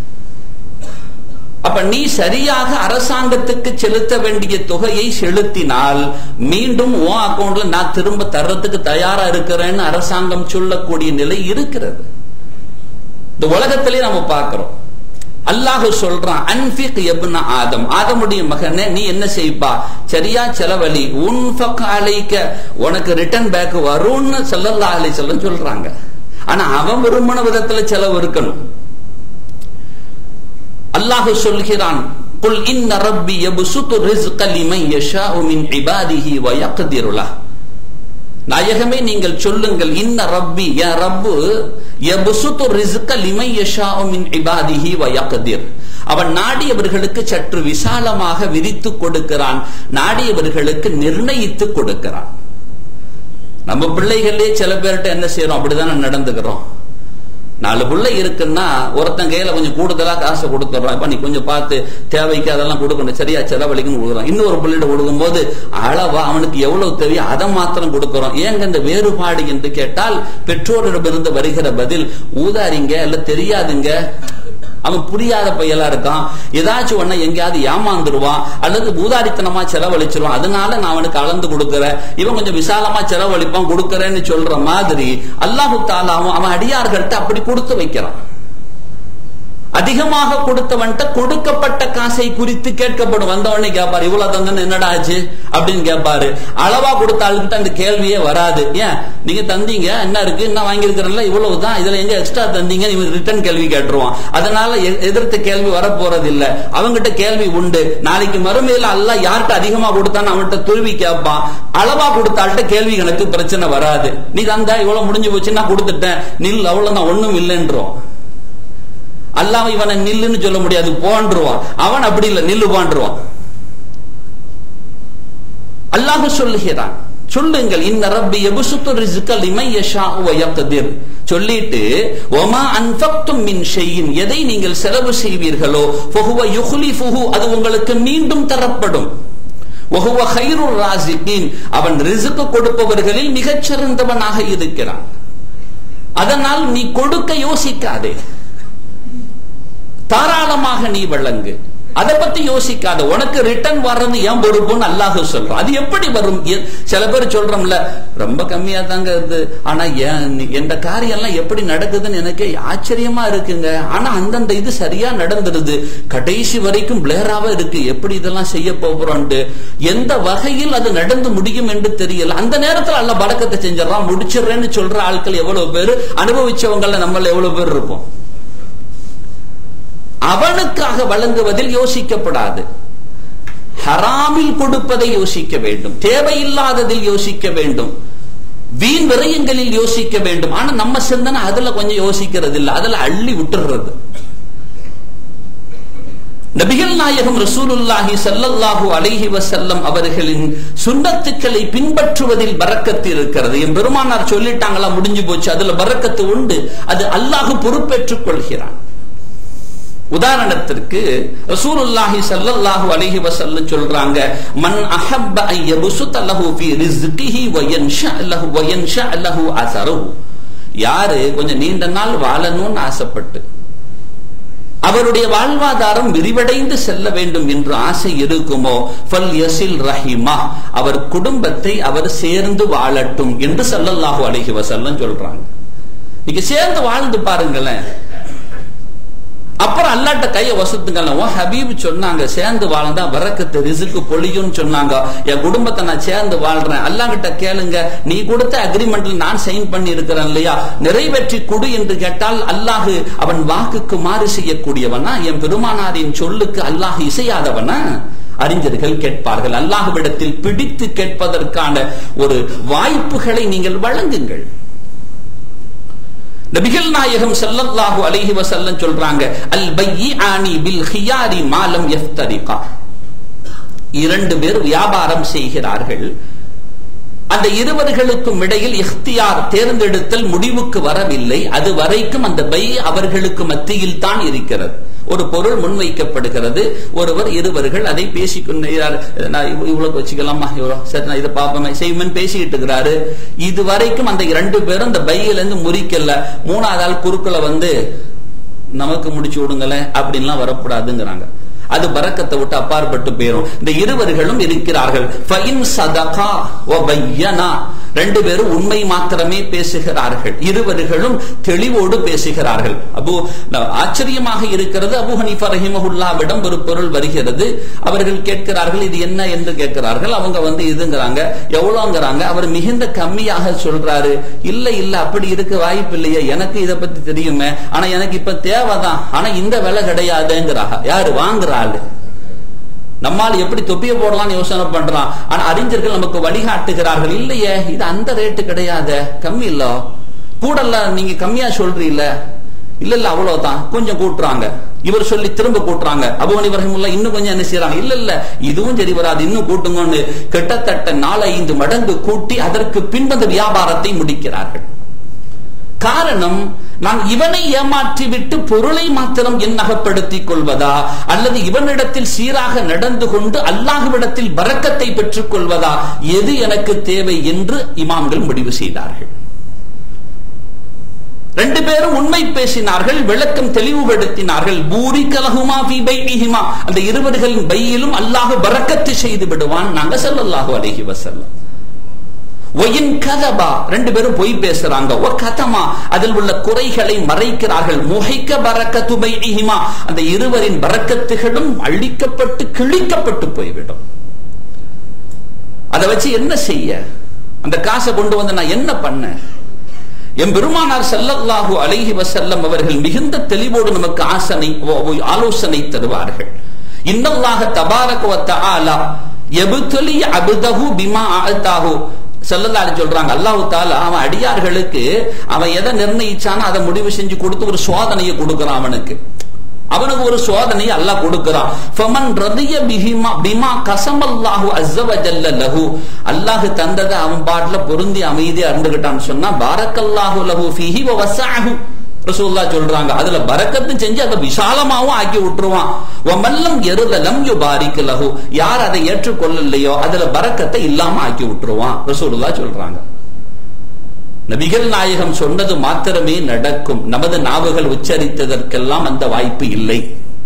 அப்ப நீ சரியாக அரசாங்கத்துக்கு செலுத்த வேண்டிய தொகையை செலுத்தினால் மீண்டும் உன் அக்கௌண்ட்ல நான் திரும்ப தர்றதுக்கு தயாரா இருக்கிறேன்னு அரசாங்கம் சொல்லக்கூடிய நிலை இருக்கிறது இந்த உலகத்திலே நம்ம பார்க்கிறோம் அல்லாஹு சொல்றான் அன்பிக் எப்ன ஆதம் ஆதமுடைய மகனே நீ என்ன செய்ப்பா சரியா செலவழி உன் அழைக்க உனக்கு ரிட்டர்ன் பேக் வரும்னு செல்லல்லா அலை செல்லம் சொல்றாங்க ஆனா அவன் விரும்பின விதத்துல செலவு இருக்கணும் அல்லாஹு சொல்கிறான் குல் இன்ன ரப்பி யபசுத்து ரிஸ்க லிமன் யஷாஉ மின் இபாதிஹி வ யக்திரு லஹ் நாயகமே நீங்கள் சொல்லுங்கள் இன்ன ரப்பி யா ரப்பு யபசுத்து ரிஸ்க லிமன் யஷாஉ மின் இபாதிஹி வ யக்திர் அவன் நாடியவர்களுக்கு சற்று விசாலமாக விரித்து கொடுக்கிறான் நாடியவர்களுக்கு நிர்ணயித்து கொடுக்கிறான் நம்ம பிள்ளைகளே சில பேர்கிட்ட என்ன செய்யறோம் அப்படிதானே நடந்துக்கிறோம் நாலு பிள்ளை இருக்குன்னா ஒருத்தன் கையில கொஞ்சம் கூடுதலா காசை கொடுத்துறோம் இப்ப நீ கொஞ்சம் பார்த்து தேவைக்கு அதெல்லாம் கொடுக்கணும் சரியா செலவழிக்கணும் கொடுக்குறோம் இன்னொரு பிள்ளைகிட்ட கொடுக்கும் போது அளவா அவனுக்கு எவ்வளவு தேவையோ அதை மாத்திரம் கொடுக்கிறோம் ஏங்க இந்த வேறுபாடு என்று கேட்டால் பெற்றோரிடமிருந்து வருகிற பதில் ஊதாரிங்க இல்ல தெரியாதுங்க அவன் புரியாத பையலா இருக்கான் ஏதாச்சும் ஒண்ணு எங்கேயாவது ஏமாந்துருவான் அல்லது பூதாரித்தனமா செலவழிச்சிருவான் அதனால நான் அவனுக்கு அளந்து கொடுக்கறேன் இவன் கொஞ்சம் விசாலமா செலவழிப்பான் கொடுக்கறேன்னு சொல்ற மாதிரி அல்லாஹு தாலாவும் அவன் அடியார்கள்ட்ட அப்படி கொடுத்து வைக்கிறான் அதிகமாக கொடுத்தவன்ட்ட கொடுக்கப்பட்ட காசை குறித்து கேட்கப்படும் வந்தவனே கேட்பாரு இவ்வளவு தந்தன்னு என்னடா ஆச்சு அப்படின்னு கேட்பாரு அளவா கொடுத்தாளுக்கு அந்த கேள்வியே வராது ஏன் நீங்க தந்தீங்க என்ன இருக்கு என்ன வாங்கியிருக்கிறல்ல இவ்வளவு தான் இதுல எங்க எக்ஸ்ட்ரா தந்தீங்க இவன் ரிட்டர்ன் கேள்வி கேட்டுருவான் அதனால எதிர்த்த கேள்வி வரப்போறது இல்ல அவங்கிட்ட கேள்வி உண்டு நாளைக்கு மறுமையில அல்ல யார்கிட்ட அதிகமா கொடுத்தான்னு அவன்கிட்ட துருவி கேட்பான் அளவா கொடுத்தாள்கிட்ட கேள்வி எனக்கு பிரச்சனை வராது நீ தந்தா இவ்வளவு முடிஞ்சு போச்சு நான் கொடுத்துட்டேன் நில் அவ்வளவுதான் ஒண்ணும் இல்லைன்றோம் அல்லாம இவனை நில்லுன்னு சொல்ல முடியாது போன்றுவான் அவன் அப்படி இல்லை நில்லு போன்றுவான் அல்லாஹ் சொல்லுகிறான் சொல்லுங்கள் இந்த ரப்பி எபுசுத்து ரிஸ்க லிமை யஷா வ யக்திர் சொல்லிட்டு ஒமா அன்ஃபக்தும் மின் ஷையின் எதை நீங்கள் செலவு செய்வீர்களோ ஃபஹுவ யுஹ்லிஃபுஹு அது உங்களுக்கு மீண்டும் தரப்படும் வஹுவ கைருர் ராசிகின் அவன் ரிசுக்கு கொடுப்பவர்களில் மிகச் சிறந்தவனாக இருக்கிறான் அதனால் நீ கொடுக்க யோசிக்காதே தாராளமாக நீ வழங்கு அதை பத்தி யோசிக்காத உனக்கு ரிட்டர்ன் வர்றது ஏன் பொறுப்புன்னு அல்லாஹ் சொல்றான் அது எப்படி வரும் சில பேர் சொல்றோம்ல ரொம்ப கம்மியா தாங்க இருந்து ஆனா எந்த காரியம் எல்லாம் எப்படி நடக்குதுன்னு எனக்கு ஆச்சரியமா இருக்குங்க ஆனா அந்தந்த இது சரியா நடந்துருது கடைசி வரைக்கும் பிளேராவா இருக்கு எப்படி இதெல்லாம் செய்ய போகிறோம்ட்டு எந்த வகையில் அது நடந்து முடியும் என்று தெரியல அந்த நேரத்துல அல்ல பழக்கத்தை செஞ்சிடறான் முடிச்சிடுறேன்னு சொல்ற ஆட்கள் எவ்வளவு பேர் அனுபவிச்சவங்கள நம்மள எவ்வளவு பேர் இருப்போம் அவனுக்காக வழங்குவதில் யோசிக்கப்படாது ஹராமில் கொடுப்பதை யோசிக்க வேண்டும் தேவையில்லாததில் யோசிக்க வேண்டும் வீண் விரயங்களில் யோசிக்க வேண்டும் ஆனா நம்ம சிந்தனை அதுல கொஞ்சம் யோசிக்கிறது இல்லை அதுல அள்ளி விட்டுறது நபிகள் நாயகம் ரசூலுல்லாஹி ஸல்லல்லாஹு அலைஹி வஸல்லம் அவர்களின் சுன்னத்துக்களை பின்பற்றுவதில் பரக்கத்து இருக்கிறது என் பெருமானார் சொல்லிட்டாங்களா முடிஞ்சு போச்சு அதுல பரக்கத்து உண்டு அது அல்லாஹ் பொறுப்பேற்றுக் கொள்கிறான் உதாரணத்திற்கு ரசூலுல்லாஹி ஸல்லல்லாஹு அலைஹி வஸல்லம் சொல்றாங்க மன் அஹப்ப அன் யபசுத லஹு ஃபீ ரிஸ்கிஹி வ யன்ஷா லஹு வ யன்ஷா லஹு அஸருஹு யாரு கொஞ்சம் நீண்ட நாள் வாழணும்னு ஆசைப்பட்டு அவருடைய வாழ்வாதாரம் விரிவடைந்து செல்ல வேண்டும் என்று ஆசை இருக்குமோ ஃபல் யசில் ரஹிமா அவர் குடும்பத்தை அவர் சேர்ந்து வாழட்டும் என்று ஸல்லல்லாஹு அலைஹி வஸல்லம் சொல்றாங்க நீங்க சேர்ந்து வாழ்ந்து பாருங்களேன் அப்புறம் அல்லாட்ட கைய வசத்துங்கள உன் ஹபீப் சொன்னாங்க சேர்ந்து வாழ்ந்தா வரக்கத்து ரிசுக்கு பொழியும் சொன்னாங்க என் குடும்பத்தை நான் சேர்ந்து வாழ்றேன் அல்லா கிட்ட கேளுங்க நீ கொடுத்த அக்ரிமெண்ட்ல நான் சைன் பண்ணி இருக்கிறேன் இல்லையா நிறைவேற்றி கொடு என்று கேட்டால் அல்லாஹ் அவன் வாக்குக்கு மாறு செய்யக்கூடியவனா என் பெருமானாரின் சொல்லுக்கு அல்லாஹ் இசையாதவனா அறிஞர்கள் கேட்பார்கள் அல்லாஹ்விடத்தில் பிடித்து கேட்பதற்கான ஒரு வாய்ப்புகளை நீங்கள் வழங்குங்கள் நபிகள் நாயகம் ஸல்லல்லாஹு அலைஹி வஸல்லம் சொல்றாங்க அல் பையிஆனி பில் ஹியாரி மாலம் யஃப்தரிகா இரண்டு பேர் வியாபாரம் செய்கிறார்கள் அந்த இருவர்களுக்கும் இடையில் இஃப்தியார் தேர்ந்தெடுத்தல் முடிவுக்கு வரவில்லை அது வரைக்கும் அந்த பை அவர்களுக்கு மத்தியில் தான் இருக்கிறது ஒரு பொருள் முன்வைக்கப்படுகிறது ஒருவர் இருவர்கள் அதை பேசிக்கொண்டார் நான் இவ்வ- இவ்வளவு வச்சுக்கலாமா இவ்வளவு சரி நான் இதை பார்ப்போமே செய்வேன் பேசிக்கிட்டு இருக்கிறாரு இது வரைக்கும் அந்த இரண்டு பேரும் அந்த பையில இருந்து முறிக்கல மூணாவது ஆள் குறுக்குல வந்து நமக்கு முடிச்சு விடுங்களேன் அப்படின்லாம் வரக்கூடாதுங்கிறாங்க அது பரக்கத்தை விட்டு அப்பாற்பட்டு போயிரும் இந்த இருவர்களும் இருக்கிறார்கள் ஃபைன் சதகா வ பையனா ரெண்டு பேரும் உண்மை மாத்திரமே பேசுகிறார்கள் இருவர்களும் தெளிவோடு பேசுகிறார்கள் அபு ஆச்சரியமாக இருக்கிறது அபு ஹனீஃபா ரஹிமஹுல்லாவிடம் ஒரு பொருள் வருகிறது அவர்கள் கேட்கிறார்கள் இது என்ன என்று கேட்கிறார்கள் அவங்க வந்து இதுங்கிறாங்க எவ்வளவுங்கிறாங்க அவர் மிகுந்த கம்மியாக சொல்றாரு இல்ல இல்ல அப்படி இருக்க வாய்ப்பு இல்லையே எனக்கு இதை பத்தி தெரியுமே ஆனா எனக்கு இப்ப தேவைதான் ஆனா இந்த விலை கிடையாதுங்கிறாங்க யாரு வாங்குற ஆளு நம்மால் எப்படி தொப்பிய போடலாம்னு யோசனை பண்றான் ஆனா அறிஞர்கள் நமக்கு வழிகாட்டுகிறார்கள் இல்லையே இது அந்த ரேட்டு கிடையாது கம்மி இல்ல கூடல்ல நீங்க கம்மியா சொல்றீல்ல இல்ல இல்ல அவ்வளவுதான் கொஞ்சம் கூட்டுறாங்க இவர் சொல்லி திரும்ப கூட்டுறாங்க அபுவனி வரமுல்ல இன்னும் கொஞ்சம் என்ன செய்யறாங்க இல்ல இல்ல இதுவும் சரி வராது இன்னும் கூட்டுங்கன்னு கிட்டத்தட்ட நாலு ஐந்து மடங்கு கூட்டி அதற்கு பின்பந்த வியாபாரத்தை முடிக்கிறார்கள் காரணம் நான் இவனை ஏமாற்றி விட்டு பொருளை மாத்திரம் எண்ணகப்படுத்திக் கொள்வதா அல்லது இவனிடத்தில் சீராக நடந்து கொண்டு அல்லாஹ்விடத்தில் பரக்கத்தை பெற்றுக் கொள்வதா எது எனக்கு தேவை என்று இமாம்கள் முடிவு செய்தார்கள் ரெண்டு பேரும் உண்மை பேசினார்கள் விளக்கம் தெளிவுபடுத்தினார்கள் பூரி கலகுமா பி பைஹிமா அந்த இருவர்களின் பையிலும் அல்லாஹ் பரக்கத்து செய்து விடுவான் நாங்க ஸல்லல்லாஹு அலைஹி வஸல்லம் ஒயின் கதபா ரெண்டு பேரும் பொய் பேசுறாங்க ஒ கதமா அதில் உள்ள குறைகளை மறைக்கிறார்கள் முகைக்க பரக்கத்து பைஹிமா அந்த இருவரின் பரக்கத்துகளும் அழிக்கப்பட்டு கிழிக்கப்பட்டு போய்விடும் அதை வச்சு என்ன செய்ய அந்த காசை கொண்டு வந்து நான் என்ன பண்ண எம் பெருமானார் ஸல்லல்லாஹு அலைஹி வஸல்லம் அவர்கள் மிகுந்த தெளிவோடு நமக்கு ஆசனை ஆலோசனை தருவார்கள் இன்னல்லாஹ தபாரக வ தஆலா யப்தலி அப்தஹு பிமா அஅதாஹு ஸல்லல்லாஹு சொல்றாங்க அல்லாஹ் தஆலா அவன் அடியார்களுக்கு அவன் எதை நிர்ணயிச்சானோ அதை முடிவு செஞ்சு கொடுத்து ஒரு சோதனையை கொடுக்கறான் அவனுக்கு அவனுக்கு ஒரு சோதனையை அல்லாஹ் கொடுக்கிறான் ஃபமன் ரதிய பிஹிமா பிமா கசமல்லாஹு அஸ்ஸ வஜல்ல லஹு அல்லாஹ் தந்ததை அவன் பாட்டுல பொருந்தி அமைதியா இருந்துகிட்டான்னு சொன்னா பாரக்கல்லாஹு லஹு ஃபீஹி வ வஸஅஹு ரசூல்லா சொல்றாங்க அதுல பரக்கத்தும் செஞ்சு அதை விசாலமாவும் ஆக்கி விட்டுருவான் வமல்லம் எருதலம் யுபாரிக்கு லஹு யார் அதை ஏற்றுக்கொள்ளலையோ அதுல பரக்கத்தை இல்லாம ஆக்கி விட்டுருவான் ரசூலுல்லா சொல்றாங்க நபிகள் நாயகம் சொன்னது மாத்திரமே நடக்கும் நமது நாவுகள் உச்சரித்ததற்கெல்லாம் அந்த வாய்ப்பு இல்லை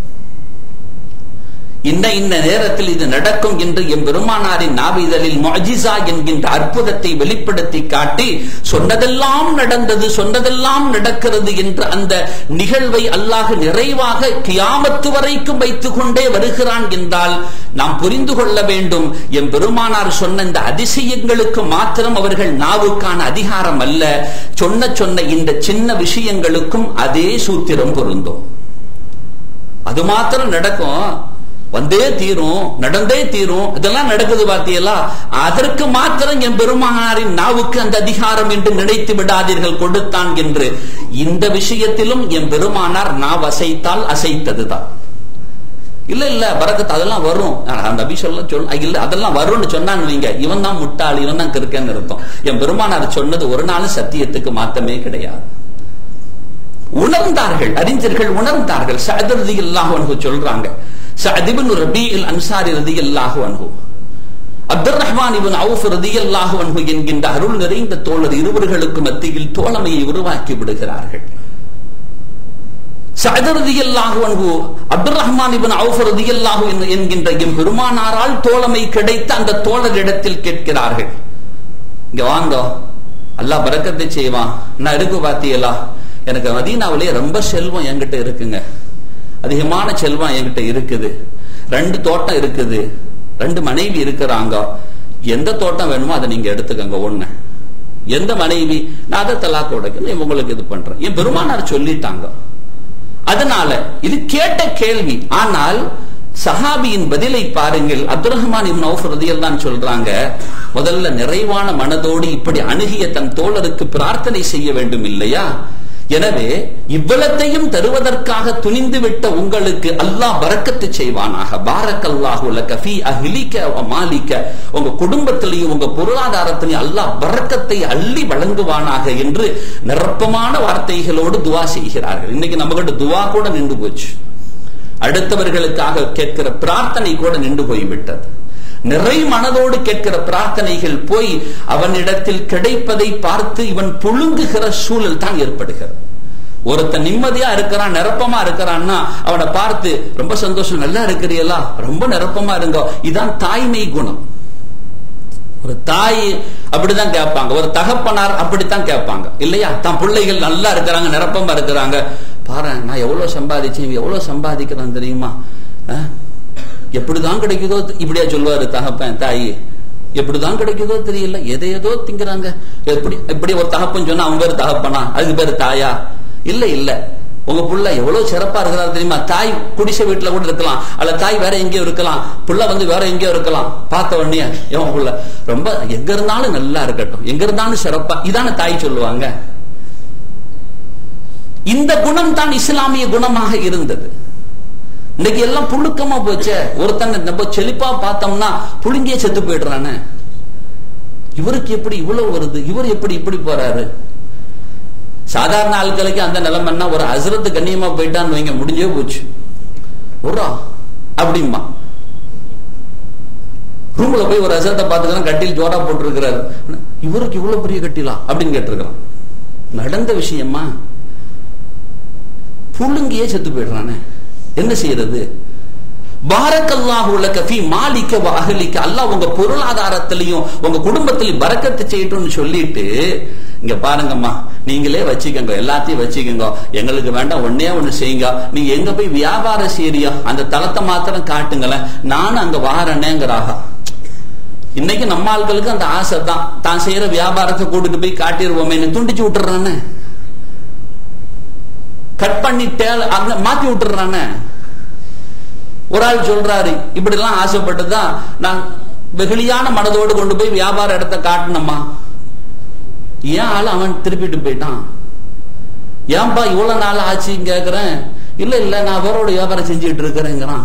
இந்த இந்த நேரத்தில் இது நடக்கும் என்று எம் பெருமானாரின் நாவிதழில் மொஜிசா என்கின்ற அற்புதத்தை வெளிப்படுத்தி காட்டி சொன்னதெல்லாம் நடந்தது சொன்னதெல்லாம் நடக்கிறது என்று அந்த நிகழ்வை அல்லாஹ் நிறைவாக கியாமத்து வரைக்கும் வைத்துக் கொண்டே வருகிறான் என்றால் நாம் புரிந்து கொள்ள வேண்டும் எம் பெருமானார் சொன்ன இந்த அதிசயங்களுக்கு மாத்திரம் அவர்கள் நாவுக்கான அதிகாரம் அல்ல சொன்ன சொன்ன இந்த சின்ன விஷயங்களுக்கும் அதே சூத்திரம் பொருந்தும் அது மாத்திரம் நடக்கும் வந்தே தீரும் நடந்தே தீரும் இதெல்லாம் நடக்குது பாத்தியலா அதற்கு மாத்திரம் என் பெருமானாரின் நாவுக்கு அந்த அதிகாரம் என்று நினைத்து விடாதீர்கள் கொடுத்தான் என்று இந்த விஷயத்திலும் என் பெருமானார் நாவ் அசைத்தால் அசைத்ததுதான் இல்ல இல்ல பரக்கத்து அதெல்லாம் வரும் ஆனா, அந்த நபி சொல்ல சொல் இல்ல அதெல்லாம் வரும்னு சொன்னான்னு வைங்க இவன் தான் முட்டாள் இவன் தான் கிறுக்கன்னு அர்த்தம் என் பெருமானார் சொன்னது ஒரு நாள் சத்தியத்துக்கு மாத்தமே கிடையாது உணர்ந்தார்கள் அறிஞர்கள் உணர்ந்தார்கள் சஅத் ரலியல்லாஹு அன்ஹு சொல்றாங்க சஅத் இப்னு ரபீல் அன்சாரி ரலியல்லாஹு அன்ஹு அப்துர் ரஹ்மான் இப்னு அவுஃப் ரலியல்லாஹு அன்ஹு என்கின்ற அருள் நிறைந்த தோழர் இருவர்களுக்கு மத்தியில் தோழமையை உருவாக்கி விடுகிறார்கள் சஅத் ரலியல்லாஹு அன்ஹு அப்துர் ரஹ்மான் இப்னு அவுஃப் ரலியல்லாஹு அன்ஹு என்கின்ற எம் பெருமானாரால் தோழமை கிடைத்த அந்த தோழரிடத்தில் கேட்கிறார்கள் இங்க வாங்க அல்லாஹ் பரக்கத்தை செய்வான் நான் இருக்கு பாத்தியலா எனக்கு மதீனாவிலேயே ரொம்ப செல்வம் என்கிட்ட இருக்குங்க அதிகமான செல்வம் என்கிட்ட இருக்குது ரெண்டு தோட்டம் இருக்குது ரெண்டு மனைவி இருக்கிறாங்க எந்த தோட்டம் வேணுமோ அதை நீங்க எடுத்துக்கங்க ஒண்ணு எந்த மனைவி நான் அதை தலாக்கு உடைக்கணும் உங்களுக்கு இது பண்றேன் என் பெருமானார் சொல்லிட்டாங்க அதனால இது கேட்ட கேள்வி ஆனால் சஹாபியின் பதிலை பாருங்கள் அப்துல் ரஹ்மான் இப்னு அவுஃப் ரலியல்லாஹு தான் சொல்றாங்க முதல்ல நிறைவான மனதோடு இப்படி அணுகிய தன் தோழருக்கு பிரார்த்தனை செய்ய வேண்டும் இல்லையா எனவே இவ்வளத்தையும் தருவதற்காக துணிந்து விட்ட உங்களுக்கு அல்லாஹ் பரக்கத்து செய்வானாக பாரக்கல்லாஹு லக ஃபீ அஹ்லிக வ மாலிக உங்க குடும்பத்திலையும் உங்க பொருளாதாரத்திலையும் அல்லாஹ் பரக்கத்தை அள்ளி வழங்குவானாக என்று நிரப்பமான வார்த்தைகளோடு துவா செய்கிறார்கள் இன்னைக்கு நம்ம கிட்ட துவா கூட நின்று போச்சு அடுத்தவர்களுக்காக கேட்கிற பிரார்த்தனை கூட நின்று போய்விட்டது நிறை மனதோடு கேட்கிற பிரார்த்தனைகள் போய் அவனிடத்தில் கிடைப்பதை பார்த்து இவன் புழுங்குகிற சூழல் தான் ஏற்படுகிறது ஒருத்தன் நிம்மதியா இருக்கிறான் நிரப்பமா இருக்கிறான்னா அவனை பார்த்து ரொம்ப சந்தோஷம் நல்லா இருக்கிறீங்களா ரொம்ப நிரப்பமா இருங்க இதான் தாய்மை குணம் ஒரு தாய் அப்படிதான் கேட்பாங்க ஒரு தகப்பனார் அப்படித்தான் கேட்பாங்க இல்லையா தான் பிள்ளைகள் நல்லா இருக்கிறாங்க நிரப்பமா இருக்கிறாங்க பாரு நான் எவ்வளவு சம்பாதிச்சேன் எவ்வளவு சம்பாதிக்கிறேன் தெரியுமா அஹ்? எப்படிதான் கிடைக்குதோ இப்படியா சொல்லுவாரு தகப்பன் தாயி எப்படிதான் கிடைக்குதோ தெரியல எதை ஏதோ திங்கிறாங்க எப்படி இப்படி ஒரு தகப்பன் சொன்னா அவங்க பேரு தகப்பனா அதுக்கு பேரு தாயா இல்ல இல்ல உங்க புள்ள எவ்வளவு சிறப்பா இருக்கிறாரு தெரியுமா தாய் குடிசை வீட்டுல கூட இருக்கலாம் அல்ல தாய் வேற எங்கேயோ இருக்கலாம் புள்ள வந்து வேற எங்கேயோ இருக்கலாம் பார்த்த உடனே எவன் புள்ள ரொம்ப எங்க இருந்தாலும் நல்லா இருக்கட்டும் எங்க இருந்தாலும் சிறப்பா இதான தாய் சொல்லுவாங்க இந்த குணம் தான் இஸ்லாமிய குணமாக இருந்தது இன்னைக்கு எல்லாம் புழுக்கமா போச்சே ஒருத்தன் நம்ம செழிப்பா பார்த்தோம்னா புழுங்கியே செத்து போயிடுறானே இவருக்கு எப்படி இவ்வளவு வருது இவர் எப்படி இப்படி போறாரு சாதாரண ஆட்களுக்கு அந்த நிலைமைன்னா ஒரு அசரத்து கண்ணியமா போயிட்டான்னு வைங்க முடிஞ்சே போச்சு ஒரா அப்படிமா ரூம்ல போய் ஒரு அசரத்தை பார்த்துக்கலாம் கட்டில் ஜோரா போட்டிருக்கிறாரு இவருக்கு இவ்வளவு பெரிய கட்டிலா அப்படின்னு கேட்டிருக்கிறான் நடந்த விஷயமா புழுங்கியே செத்து போயிடுறானே என்ன செய்யறது பாரக்கல்லாஹு லக ஃபீ மாலிக வ அஹ்லிக அல்லாஹ் உங்க பொருளாதாரத்திலையும் உங்க குடும்பத்திலையும் பரக்கத்து செய்யட்டும்னு சொல்லிட்டு இங்க பாருங்கம்மா நீங்களே வச்சுக்கோங்க எல்லாத்தையும் வச்சுக்கோங்க எங்களுக்கு வேண்டாம் ஒன்னே ஒண்ணு செய்யுங்க நீங்க எங்க போய் வியாபாரம் செய்யறியோ அந்த தளத்தை மாத்திரம் காட்டுங்களேன் நானும் அங்க வாரனேங்கிறாக இன்னைக்கு நம்ம ஆட்களுக்கு அந்த ஆசை தான் தான் செய்யற வியாபாரத்தை கூட்டிட்டு போய் காட்டிடுவோமே துண்டிச்சு விட்டுறானே கட் பண்ணிட்டே அங்க மாத்தி விட்டுறானே ஒரு ஆள் சொல்றாரு இப்படி எல்லாம் ஆசைப்பட்டுதான் நான் வெகுளியான மனதோடு கொண்டு போய் வியாபார இடத்தை காட்டணுமா ஏன் ஆள் அவன் திருப்பிட்டு போயிட்டான் ஏன்பா இவ்வளவு நாள் ஆச்சுன்னு கேக்குறேன் இல்ல இல்ல நான் அவரோட வியாபாரம் செஞ்சுட்டு இருக்கிறேங்கிறான்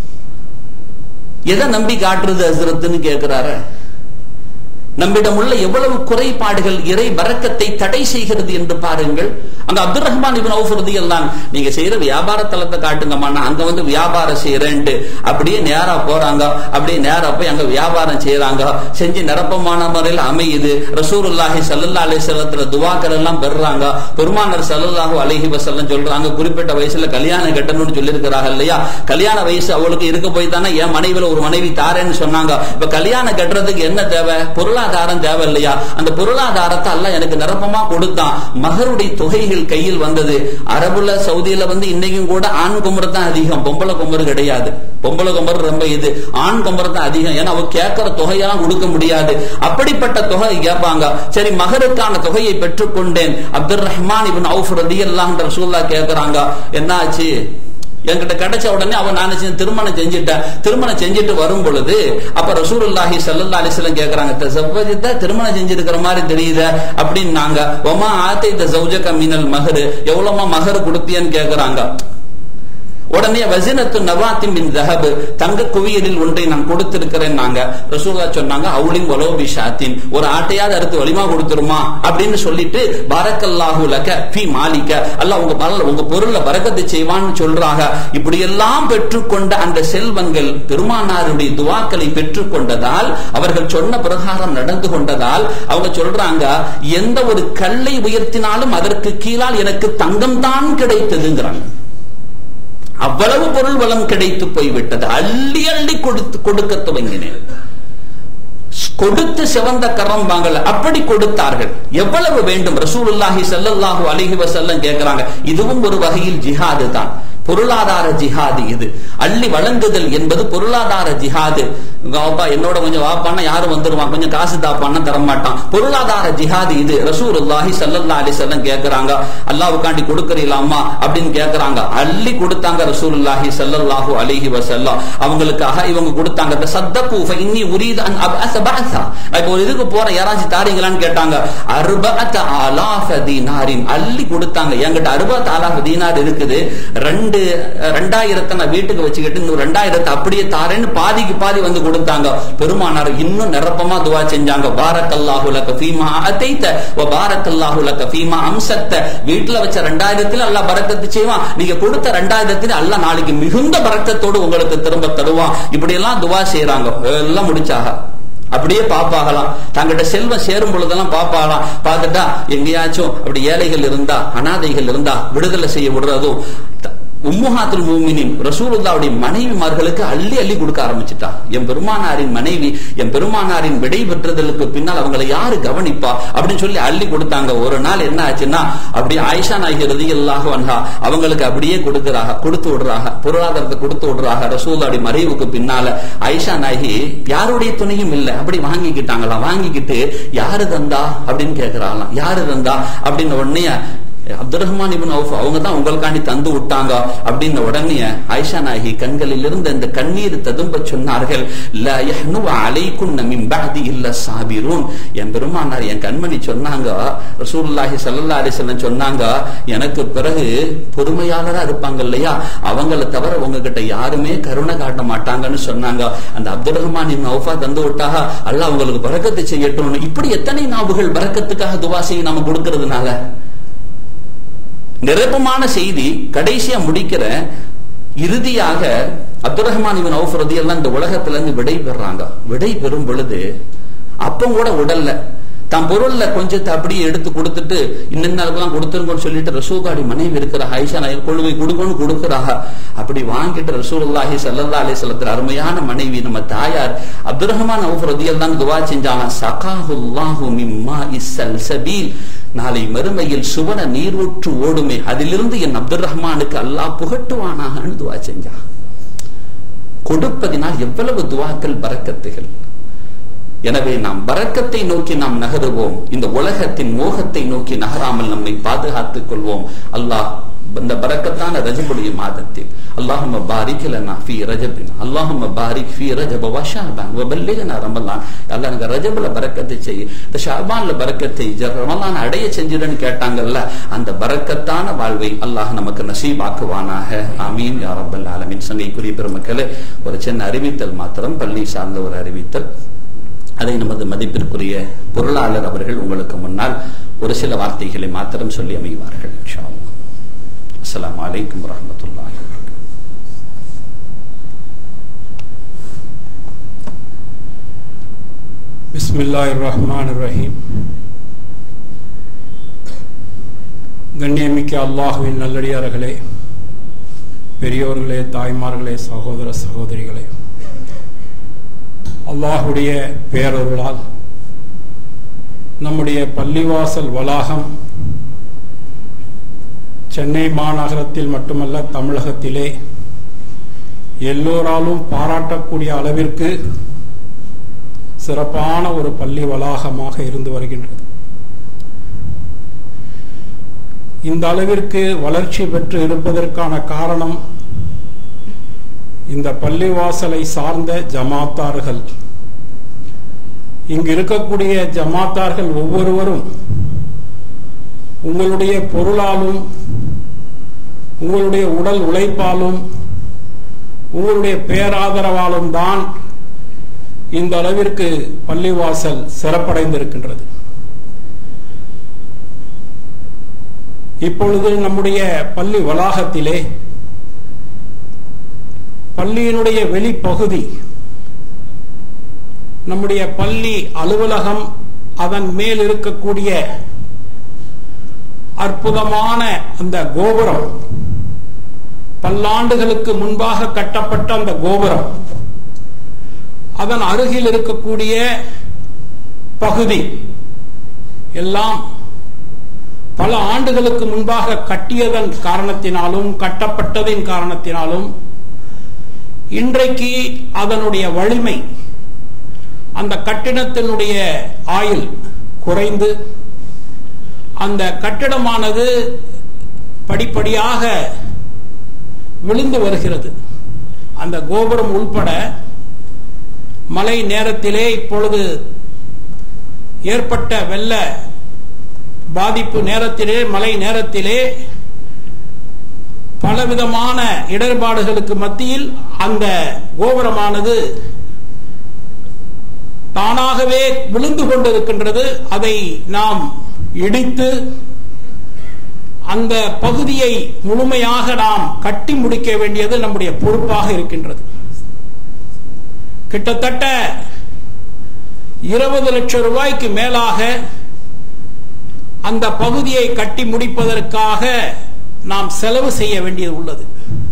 எதை நம்பி காட்டுறது ஹசரத்துன்னு கேக்குறாரு நம்மிடம் உள்ள எவ்வளவு குறைபாடுகள் இறை வரக்கத்தை தடை செய்கிறது என்று பாருங்கள் அங்க அப்துல் ரஹ்மான் இவன் அவுஃபுரதி எல்லாம் நீங்க செய்யற வியாபார தளத்தை காட்டுங்கம்மா நான் அங்க வந்து வியாபாரம் செய்யறேன்ட்டு அப்படியே நேரா போறாங்க அப்படியே நேரா போய் அங்க வியாபாரம் செய்யறாங்க செஞ்சு நிரப்பமான முறையில் அமையுது ரசூலுல்லாஹி சல்லல்லா அலி செல்லத்துல துவாக்கர் எல்லாம் பெறுறாங்க பெருமானர் சல்லல்லாஹு அலைஹி வஸல்லம் சொல்றாங்க குறிப்பிட்ட வயசுல கல்யாணம் கட்டணும்னு சொல்லியிருக்கிறாங்க இல்லையா கல்யாண வயசு அவளுக்கு இருக்க போய் தானே என் மனைவில ஒரு மனைவி தாரேன்னு சொன்னாங்க இப்ப கல்யாணம் கட்டுறதுக்கு என்ன தேவை பொருளாதாரம் தேவை இல்லையா அந்த பொருளாதாரத்தை அல்ல எனக்கு நிரப்பமா கொடுத்தான் மகருடைய தொகைகள் கையில் வந்தது அரபுல சவுதியில வந்து இன்னைக்கும் கூட ஆண் குமர் தான் அதிகம் பொம்பளை குமர் கிடையாது பொம்பளை குமர் ரொம்ப இது ஆண் குமர் தான் அதிகம் ஏன்னா அவ கேட்கிற தொகையெல்லாம் கொடுக்க முடியாது அப்படிப்பட்ட தொகை கேட்பாங்க சரி மகருக்கான தொகையை பெற்றுக்கொண்டேன் அப்துல் ரஹ்மான் இவன் அவுஃப் ரதி எல்லாம் ரசூல்லா கேட்கிறாங்க என்ன ஆச்சு என்கிட்ட கிடைச்ச உடனே அவன் நான் செஞ்ச- திருமணம் செஞ்சுட்டேன் திருமணம் செஞ்சுட்டு வரும் பொழுது அப்ப ரசூலுல்லாஹி ஸல்லல்லாஹு அலைஹி வஸல்லம் கேக்குறாங்க தஸவ்வஜத திருமணம் செஞ்சிருக்கிற மாதிரி தெரியுது அப்படின்னாங்க ஒமா ஆத்தைத ஜௌஜக மினல் மஹர் எவ்வளவுமா மஹர் கொடுத்தியன்னு கேக்குறாங்க உடனே வசினத்து நவாத்தின் மின் தஹபு தங்க குவியலில் ஒன்றை நான் கொடுத்திருக்கிறேன் நாங்க ரசூல்லா சொன்னாங்க அவுளின் ஒலோபி ஷாத்தின் ஒரு ஆட்டையாவது அறுத்து வலிமா கொடுத்துருமா அப்படின்னு சொல்லிட்டு பரக்கல்லாஹு லக ஃபி மாலிக்க அல்லாஹ் உங்க பரல உங்க பொருள்ல பரக்கத்தை செய்வான்னு சொல்றாங்க இப்படி எல்லாம் பெற்றுக்கொண்ட அந்த செல்வங்கள் பெருமானாருடைய துவாக்களை பெற்றுக்கொண்டதால் அவர்கள் சொன்ன பிரகாரம் நடந்து கொண்டதால் அவங்க சொல்றாங்க எந்த ஒரு கல்லை உயர்த்தினாலும் அதற்கு கீழால் எனக்கு தங்கம் தான் கிடைத்ததுங்கிறாங்க அவ்வளவு பொருள் வளம் கிடைத்து போய்விட்டது அள்ளி அள்ளி கொடுத்து கொடுக்க துவங்கினேன் கொடுத்து சிவந்த கரம் வாங்கல அப்படி கொடுத்தார்கள் எவ்வளவு வேண்டும் ரசூலுல்லாஹி ஸல்லல்லாஹு அலைஹி வஸல்லம் கேக்குறாங்க இதுவும் ஒரு வகையில் ஜிஹாது தான் பொருளாதார ஜிஹாது இது அள்ளி வழங்குதல் என்பது பொருளாதார ஜிஹாது வாப்பா என்னோட கொஞ்சம் வாப்பான்னா யாரும் வந்துருவான் கொஞ்சம் காசு தாப்பான்னா தரமாட்டான் பொருளாதார ஜிஹாது இது ரசூலுல்லாஹி ஸல்லல்லாஹு அலைஹி வஸல்லம் கேக்குறாங்க அல்லாஹ்வுக்காண்டி கொடுக்கறீங்களாமா அப்படின்னு கேக்குறாங்க அள்ளி கொடுத்தாங்க ரசூலுல்லாஹி ஸல்லல்லாஹு அலைஹி வஸல்லம் அவங்களுக்காக இவங்க கொடுத்தாங்க தசத்தகு ஃபஇன்னி உரீது அன் அப்அஸ பஅஸா நான் இப்போ ஒரு இதுக்கு போறேன் யாராச்சும் தாரீங்களான்னு கேட்டாங்க அர்பஅத ஆலாஃப தீனாரின் அள்ளி கொடுத்தாங்க என்கிட்ட அர்பஅத் ஆலாஃப தீனார் இருக்குது ரெண்டு ரெண்டாயிரத்தை நான் வீட்டுக்கு வச்சுக்கிட்டு இன்னும் ரெண்டாயிரத்தை அப்படியே தாரேன்னு பாதிக்கு பாதி வந்து கொடுத்தாங்க பெருமானார் இன்னும் நிரப்பமா துவா செஞ்சாங்க பாரக்கல்லாஹு லக ஃபீமா அதைத்த வ பாரக்கல்லாஹு லக ஃபீமா அம்சத்த வீட்டுல வச்ச ரெண்டாயிரத்துல அல்லாஹ் பரக்கத்து செய்வான் நீங்க கொடுத்த ரெண்டாயிரத்துல அல்லாஹ் நாளைக்கு மிகுந்த பரக்கத்தோடு உங்களுக்கு திரும்ப தருவான் இப்படி எல்லாம் துவா செய்யறாங்க எல்லாம் முடிச்சாக அப்படியே பாப்பாகலாம் தங்கிட்ட செல்வம் சேரும் பொழுதெல்லாம் பாப்பாகலாம் பார்த்துட்டா எங்கேயாச்சும் அப்படி ஏழைகள் இருந்தா அனாதைகள் இருந்தா விடுதலை செய்ய விடுறதும் உம்முஹாத்துல் மூமினின் ரசூலுல்லாவுடைய மனைவிமார்களுக்கு அள்ளி அள்ளி கொடுக்க ஆரம்பிச்சுட்டா என் பெருமானாரின் மனைவி என் பெருமானாரின் விடை பெற்றதற்கு பின்னால் அவங்களை யாரு கவனிப்பா அப்படின்னு சொல்லி அள்ளி கொடுத்தாங்க ஒரு நாள் என்ன ஆச்சுன்னா அப்படி ஆயிஷா நாயகி ரதியல்லாஹு அன்ஹா அவங்களுக்கு அப்படியே கொடுக்கறாங்க கொடுத்து விடுறாங்க பொருளாதாரத்தை கொடுத்து விடுறாங்க ரசூலுடைய மறைவுக்கு பின்னால ஆயிஷா நாயகி யாருடைய துணையும் இல்லை அப்படி வாங்கிக்கிட்டாங்களாம் வாங்கிக்கிட்டு யாரு தந்தா அப்படின்னு கேக்குறாங்களாம் யாரு தந்தா அப்படின்னு உடனே அப்துல் ரஹ்மான் இபின் அவுஃப் அவங்க தான் உங்களுக்காண்டி தந்து விட்டாங்க அப்படின்னு உடனே ஆயிஷா நாயகி கண்களில் இருந்த இந்த கண்ணீர் ததும்ப சொன்னார்கள் லா யஹ்னுவ அலைக்குன்ன மின் பஅதி இல்ல சாபிரூன் என் பெருமானார் என் கண்மணி சொன்னாங்க ரசூலுல்லாஹி ஸல்லல்லாஹு அலைஹி வஸல்லம் சொன்னாங்க எனக்கு பிறகு பொறுமையாளரா இருப்பாங்க இல்லையா அவங்கள தவிர உங்ககிட்ட யாருமே கருணை காட்ட மாட்டாங்கன்னு சொன்னாங்க அந்த அப்துல் ரஹ்மான் இபின் அவுஃபா தந்து விட்டாக அல்லாஹ் உங்களுக்கு பரக்கத்து செய்யட்டும் இப்படி எத்தனை நாவுகள் பரக்கத்துக்காக துவா செய்ய நம்ம கொடுக்கறதுனால நிரப்பமான செய்தி கடைசியா முடிக்கிற இறுதியாக அப்துல் ரஹ்மான் இவன் அவுஃப் ரதியெல்லாம் இந்த உலகத்துல இருந்து விடை பெறாங்க விடை பெறும் பொழுது அப்ப கூட உடல்ல தன் பொருள்ல கொஞ்சத்தை அப்படியே எடுத்து கொடுத்துட்டு இன்னெல்லாம் கொடுத்துருங்கன்னு சொல்லிட்டு ரசூகாடி மனைவி இருக்கிற ஹைஷா நாயர் கொள்கை கொடுக்கணும் கொடுக்குறாங்க அப்படி வாங்கிட்டு ரசூலுல்லாஹி சல்லல்லா அலி சொல்லத்துல அருமையான மனைவி நம்ம தாயார் அப்துல் ரஹ்மான் அவுஃப் ரதியல் தான் துவா செஞ்சாங்க சகாஹுல்லாஹு மிம்மா இஸ்ஸல் சபீல் நாளை மறுமையில் சுவன நீரூற்று ஓடுமே அதிலிருந்து என் அப்துல் ரஹ்மானுக்கு அல்லாஹ் புகட்டுவானாகன்னு துவா செஞ்சா கொடுப்பதினால் எவ்வளவு துவாக்கள் பறக்கத்துகள் எனவே நாம் பறக்கத்தை நோக்கி நாம் நகருவோம் இந்த உலகத்தின் மோகத்தை நோக்கி நகராமல் நம்மை பாதுகாத்துக் கொள்வோம் அல்லாஹ் இந்த பரக்கத்தான ரஜபுடைய மாதத்தில் அல்லாஹும்ம பாரிக் லனா ஃபீ ரஜபின் அல்லாஹும்ம பாரிக் ஃபீ ரஜப வ ஷஅபான் வ பல்லிகனா ரமலான் அல்லாஹ் எனக்கு ரஜபுல பரக்கத்தை செய் இந்த ஷஅபான்ல பரக்கத்தை ரமலான் அடைய செஞ்சிருன்னு கேட்டாங்கல்ல அந்த பரக்கத்தான வாழ்வை அல்லாஹ் நமக்கு நசீபாக்குவானாக ஆமீன் யா ரப்பல் ஆலமீன் சங்கைக்குரிய பெருமக்களே ஒரு சின்ன அறிவித்தல் மாத்திரம் பள்ளி சார்ந்த ஒரு அறிவித்தல் அதை நமது மதிப்பிற்குரிய பொருளாளர் அவர்கள் உங்களுக்கு முன்னால் ஒரு சில வார்த்தைகளை மாத்திரம் சொல்லி அமைவார்கள் அஸ்லாம் வலைக்கம் வரமத்துல்லாஹி பிஸ்மில்லாஹிர் ரஹ்மான் ரஹீம் கண்ணியமிக்க அல்லாஹுவின் நல்லடியார்களே பெரியோர்களே தாய்மார்களே சகோதர சகோதரிகளே அல்லாஹுடைய பேரருளால் நம்முடைய பள்ளிவாசல் வளாகம் சென்னை மாநகரத்தில் மட்டுமல்ல தமிழகத்திலே எல்லோராலும் பாராட்டக்கூடிய அளவிற்கு சிறப்பான ஒரு பள்ளி வளாகமாக இருந்து வருகின்றது இந்த அளவிற்கு வளர்ச்சி பெற்று இருப்பதற்கான காரணம் இந்த பள்ளிவாசலை சார்ந்த ஜமாத்தார்கள் இங்கு இருக்கக்கூடிய ஜமாத்தார்கள் ஒவ்வொருவரும் உங்களுடைய பொருளாலும் உங்களுடைய உடல் உழைப்பாலும் உங்களுடைய பேராதரவாலும் தான் இந்த அளவிற்கு பள்ளிவாசல் சிறப்படைந்திருக்கின்றது இப்பொழுது நம்முடைய பள்ளி வளாகத்திலே பள்ளியினுடைய வெளிப்பகுதி நம்முடைய பள்ளி அலுவலகம் அதன் மேல் இருக்கக்கூடிய அற்புதமான அந்த கோபுரம் பல்லாண்டுகளுக்கு முன்பாக கட்டப்பட்ட அந்த கோபுரம் அதன் அருகில் இருக்கக்கூடிய பகுதி எல்லாம் பல ஆண்டுகளுக்கு முன்பாக கட்டியதன் காரணத்தினாலும் கட்டப்பட்டதின் காரணத்தினாலும் இன்றைக்கு அதனுடைய வலிமை அந்த கட்டிடத்தினுடைய ஆயுள் குறைந்து அந்த கட்டிடமானது படிப்படியாக விழுந்து வருகிறது அந்த கோபுரம் உள்பட மழை நேரத்திலே இப்பொழுது ஏற்பட்ட வெள்ள பாதிப்பு நேரத்திலே மழை நேரத்திலே பலவிதமான இடர்பாடுகளுக்கு மத்தியில் அந்த கோபுரமானது தானாகவே விழுந்து கொண்டிருக்கின்றது அதை நாம் இடித்து அந்த பகுதியை முழுமையாக நாம் கட்டி முடிக்க வேண்டியது நம்முடைய பொறுப்பாக இருக்கின்றது கிட்டத்தட்ட இருபது லட்சம் ரூபாய்க்கு மேலாக அந்த பகுதியை கட்டி முடிப்பதற்காக நாம் செலவு செய்ய வேண்டியது உள்ளது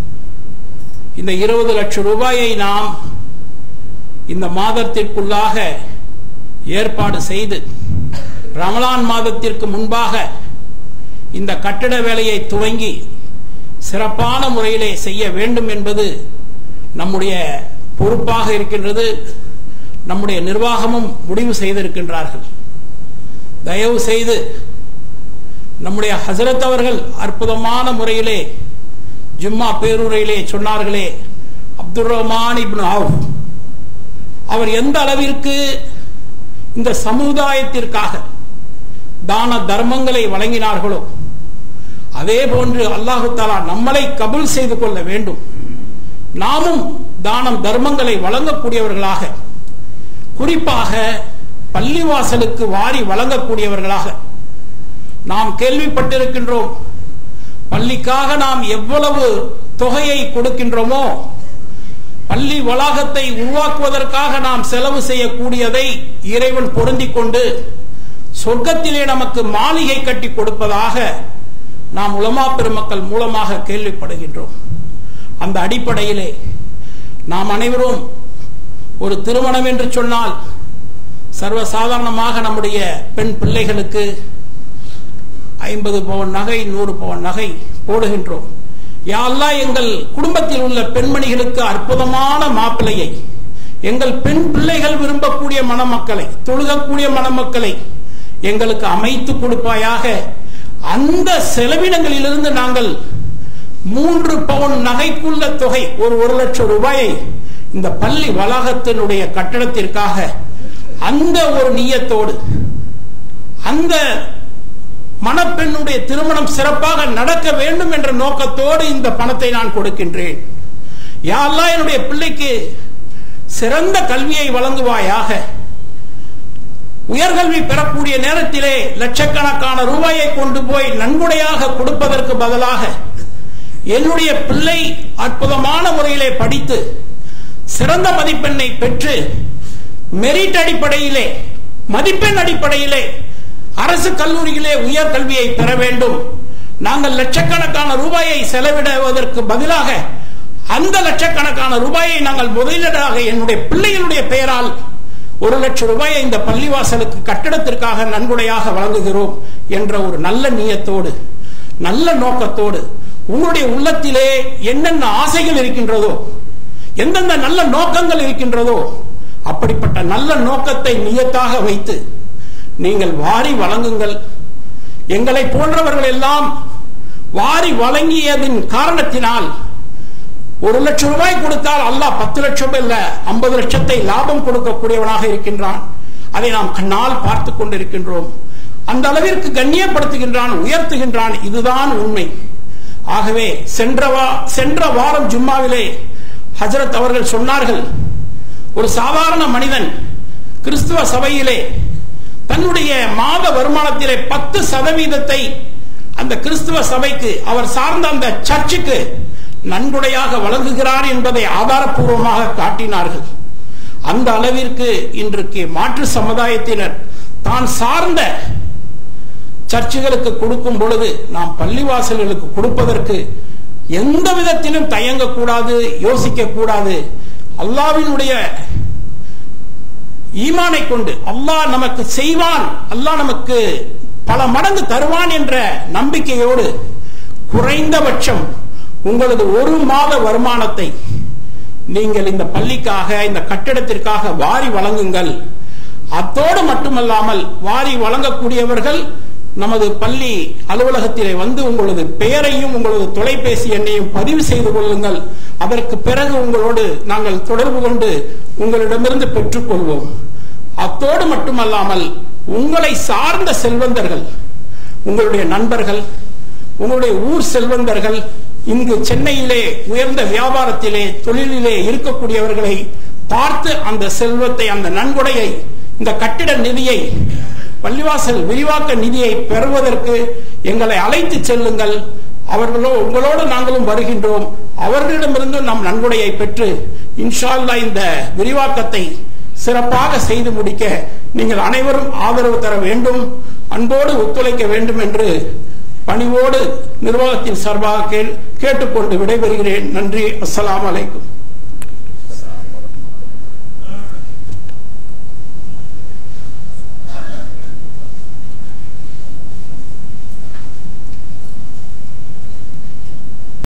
இந்த இருபது லட்சம் ரூபாயை நாம் இந்த மாதத்திற்குள்ளாக ஏற்பாடு செய்து ரமலான் மாதத்திற்கு முன்பாக இந்த கட்டட வேலையை துவங்கி சிறப்பான முறையிலே செய்ய வேண்டும் என்பது நம்முடைய பொறுப்பாக இருக்கின்றது நம்முடைய நிர்வாகமும் முடிவு செய்திருக்கின்றார்கள் தயவு செய்து நம்முடைய ஹசரத் அவர்கள் அற்புதமான முறையிலே ஜும்மா பேருரையிலே சொன்னார்களே அப்துல் ரஹ்மான் இப்னு அவுஃப் அவர் எந்த அளவிற்கு இந்த சமுதாயத்திற்காக தான தர்மங்களை வழங்கினார்களோ அதே போன்று அல்லாஹு தாலா நம்மளை கபுல் செய்து கொள்ள வேண்டும் நாமும் தானம் தர்மங்களை வழங்கக்கூடியவர்களாக குறிப்பாக பள்ளிவாசலுக்கு வாரி வழங்கக்கூடியவர்களாக நாம் கேள்விப்பட்டிருக்கின்றோம் பள்ளிக்காக நாம் எவ்வளவு தொகையை கொடுக்கின்றோமோ பள்ளி வளாகத்தை உருவாக்குவதற்காக நாம் செலவு செய்யக்கூடியதை இறைவன் பொருந்திக் கொண்டு சொர்க்கத்திலே நமக்கு மாளிகை கட்டி கொடுப்பதாக நாம் உலமா பெருமக்கள் மூலமாக கேள்விப்படுகின்றோம் அந்த அடிப்படையிலே நாம் அனைவரும் ஒரு திருமணம் என்று சொன்னால் சர்வசாதாரணமாக நம்முடைய பெண் பிள்ளைகளுக்கு ஐம்பது பவன் நகை நூறு பவன் நகை போடுகின்றோம் யாரெல்லாம் எங்கள் குடும்பத்தில் உள்ள பெண்மணிகளுக்கு அற்புதமான மாப்பிள்ளையை எங்கள் பெண் பிள்ளைகள் விரும்பக்கூடிய மணமக்களை தொழுகக்கூடிய மணமக்களை எங்களுக்கு அமைத்து கொடுப்பாயாக அந்த செலவினங்களிலிருந்து நாங்கள் மூன்று பவுன் நகைக்குள்ள தொகை ஒரு ஒரு லட்சம் ரூபாயை இந்த பள்ளி வளாகத்தினுடைய கட்டடத்திற்காக அந்த ஒரு நீயத்தோடு அந்த மணப்பெண்ணுடைய திருமணம் சிறப்பாக நடக்க வேண்டும் என்ற நோக்கத்தோடு இந்த பணத்தை நான் கொடுக்கின்றேன் யாரெல்லாம் என்னுடைய பிள்ளைக்கு சிறந்த கல்வியை வழங்குவாயாக உயர்கல்வி பெறக்கூடிய நேரத்திலே லட்சக்கணக்கான ரூபாயை கொண்டு போய் நன்கொடையாக கொடுப்பதற்கு பதிலாக என்னுடைய பிள்ளை அற்புதமான முறையிலே படித்து சிறந்த மதிப்பெண்ணை பெற்று மெரிட் அடிப்படையிலே மதிப்பெண் அடிப்படையிலே அரசு கல்லூரியிலே உயர் கல்வியை பெற வேண்டும் நாங்கள் லட்சக்கணக்கான ரூபாயை செலவிடுவதற்கு பதிலாக அந்த லட்சக்கணக்கான ரூபாயை நாங்கள் முதலீடாக என்னுடைய பிள்ளைகளுடைய பெயரால் ஒரு லட்சம் ரூபாயை இந்த பள்ளிவாசலுக்கு கட்டடத்திற்காக நன்கொடையாக வழங்குகிறோம் என்ற ஒரு நல்ல நியத்தோடு நல்ல நோக்கத்தோடு உங்களுடைய உள்ளத்திலே என்னென்ன ஆசைகள் இருக்கின்றதோ எந்தெந்த நல்ல நோக்கங்கள் இருக்கின்றதோ அப்படிப்பட்ட நல்ல நோக்கத்தை நியத்தாக வைத்து நீங்கள் வாரி வழங்குங்கள் எங்களை போன்றவர்கள் எல்லாம் வாரி வழங்கியதின் காரணத்தினால் ஒரு லட்சம் ரூபாய் கொடுத்தால் அல்லாஹ் பத்து லட்சம் இல்ல ஐம்பது லட்சத்தை லாபம் கொடுக்கக்கூடியவனாக இருக்கின்றான் அதை நாம் கண்ணால் பார்த்து கொண்டிருக்கின்றோம் அந்த அளவிற்கு கண்ணியப்படுத்துகின்றான் உயர்த்துகின்றான் இதுதான் உண்மை ஆகவே சென்ற வா சென்ற வாரம் ஜும்மாவிலே ஹஜரத் அவர்கள் சொன்னார்கள் ஒரு சாதாரண மனிதன் கிறிஸ்துவ சபையிலே தன்னுடைய மாத வருமானத்திலே பத்து சதவீதத்தை அந்த கிறிஸ்துவ சபைக்கு அவர் சார்ந்த அந்த சர்ச்சுக்கு நன்கொடையாக வழங்குகிறார் என்பதை ஆதாரப்பூர்வமாக காட்டினார்கள் அந்த அளவிற்கு இன்றைக்கு மாற்று சமுதாயத்தினர் தான் சார்ந்த சர்ச்சுகளுக்கு கொடுக்கும் பொழுது நாம் பள்ளிவாசல்களுக்கு கொடுப்பதற்கு எந்த விதத்திலும் தயங்கக்கூடாது யோசிக்க கூடாது அல்லாவினுடைய ஈமானை கொண்டு அல்லாஹ் நமக்கு செய்வான் அல்லாஹ் நமக்கு பல மடங்கு தருவான் என்ற நம்பிக்கையோடு குறைந்தபட்சம் உங்களது ஒரு மாத வருமானத்தை நீங்கள் இந்த பள்ளிக்காக இந்த கட்டிடத்திற்காக வாரி வழங்குங்கள் அத்தோடு மட்டுமல்லாமல் வாரி வழங்கக்கூடியவர்கள் நமது பள்ளி அலுவலகத்திலே வந்து உங்களது பெயரையும் உங்களது தொலைபேசி எண்ணையும் பதிவு செய்து கொள்ளுங்கள் அதற்கு பிறகு உங்களோடு நாங்கள் தொடர்பு கொண்டு உங்களிடமிருந்து பெற்றுக்கொள்வோம் அத்தோடு மட்டுமல்லாமல் உங்களை சார்ந்த செல்வந்தர்கள் உங்களுடைய நண்பர்கள் உங்களுடைய ஊர் செல்வந்தர்கள் இங்கு சென்னையிலே உயர்ந்த வியாபாரத்திலே தொழிலிலே இருக்கக்கூடியவர்களை பார்த்து அந்த செல்வத்தை அந்த நன்கொடையை இந்த கட்டிட நிதியை பள்ளிவாசல் விரிவாக்க நிதியை பெறுவதற்கு எங்களை அழைத்து செல்லுங்கள் அவர்களோ உங்களோடு நாங்களும் வருகின்றோம் அவர்களிடமிருந்து நாம் நன்கொடையை பெற்று இன்ஷா அல்லாஹ் இந்த விரிவாக்கத்தை சிறப்பாக செய்து முடிக்க நீங்கள் அனைவரும் ஆதரவு தர வேண்டும் அன்போடு ஒத்துழைக்க வேண்டும் என்று பணிவோடு நிர்வாகத்தின் சார்பாக கேட்டுக்கொண்டு விடைபெறுகிறேன் நன்றி அஸ்ஸலாமு அலைக்கும்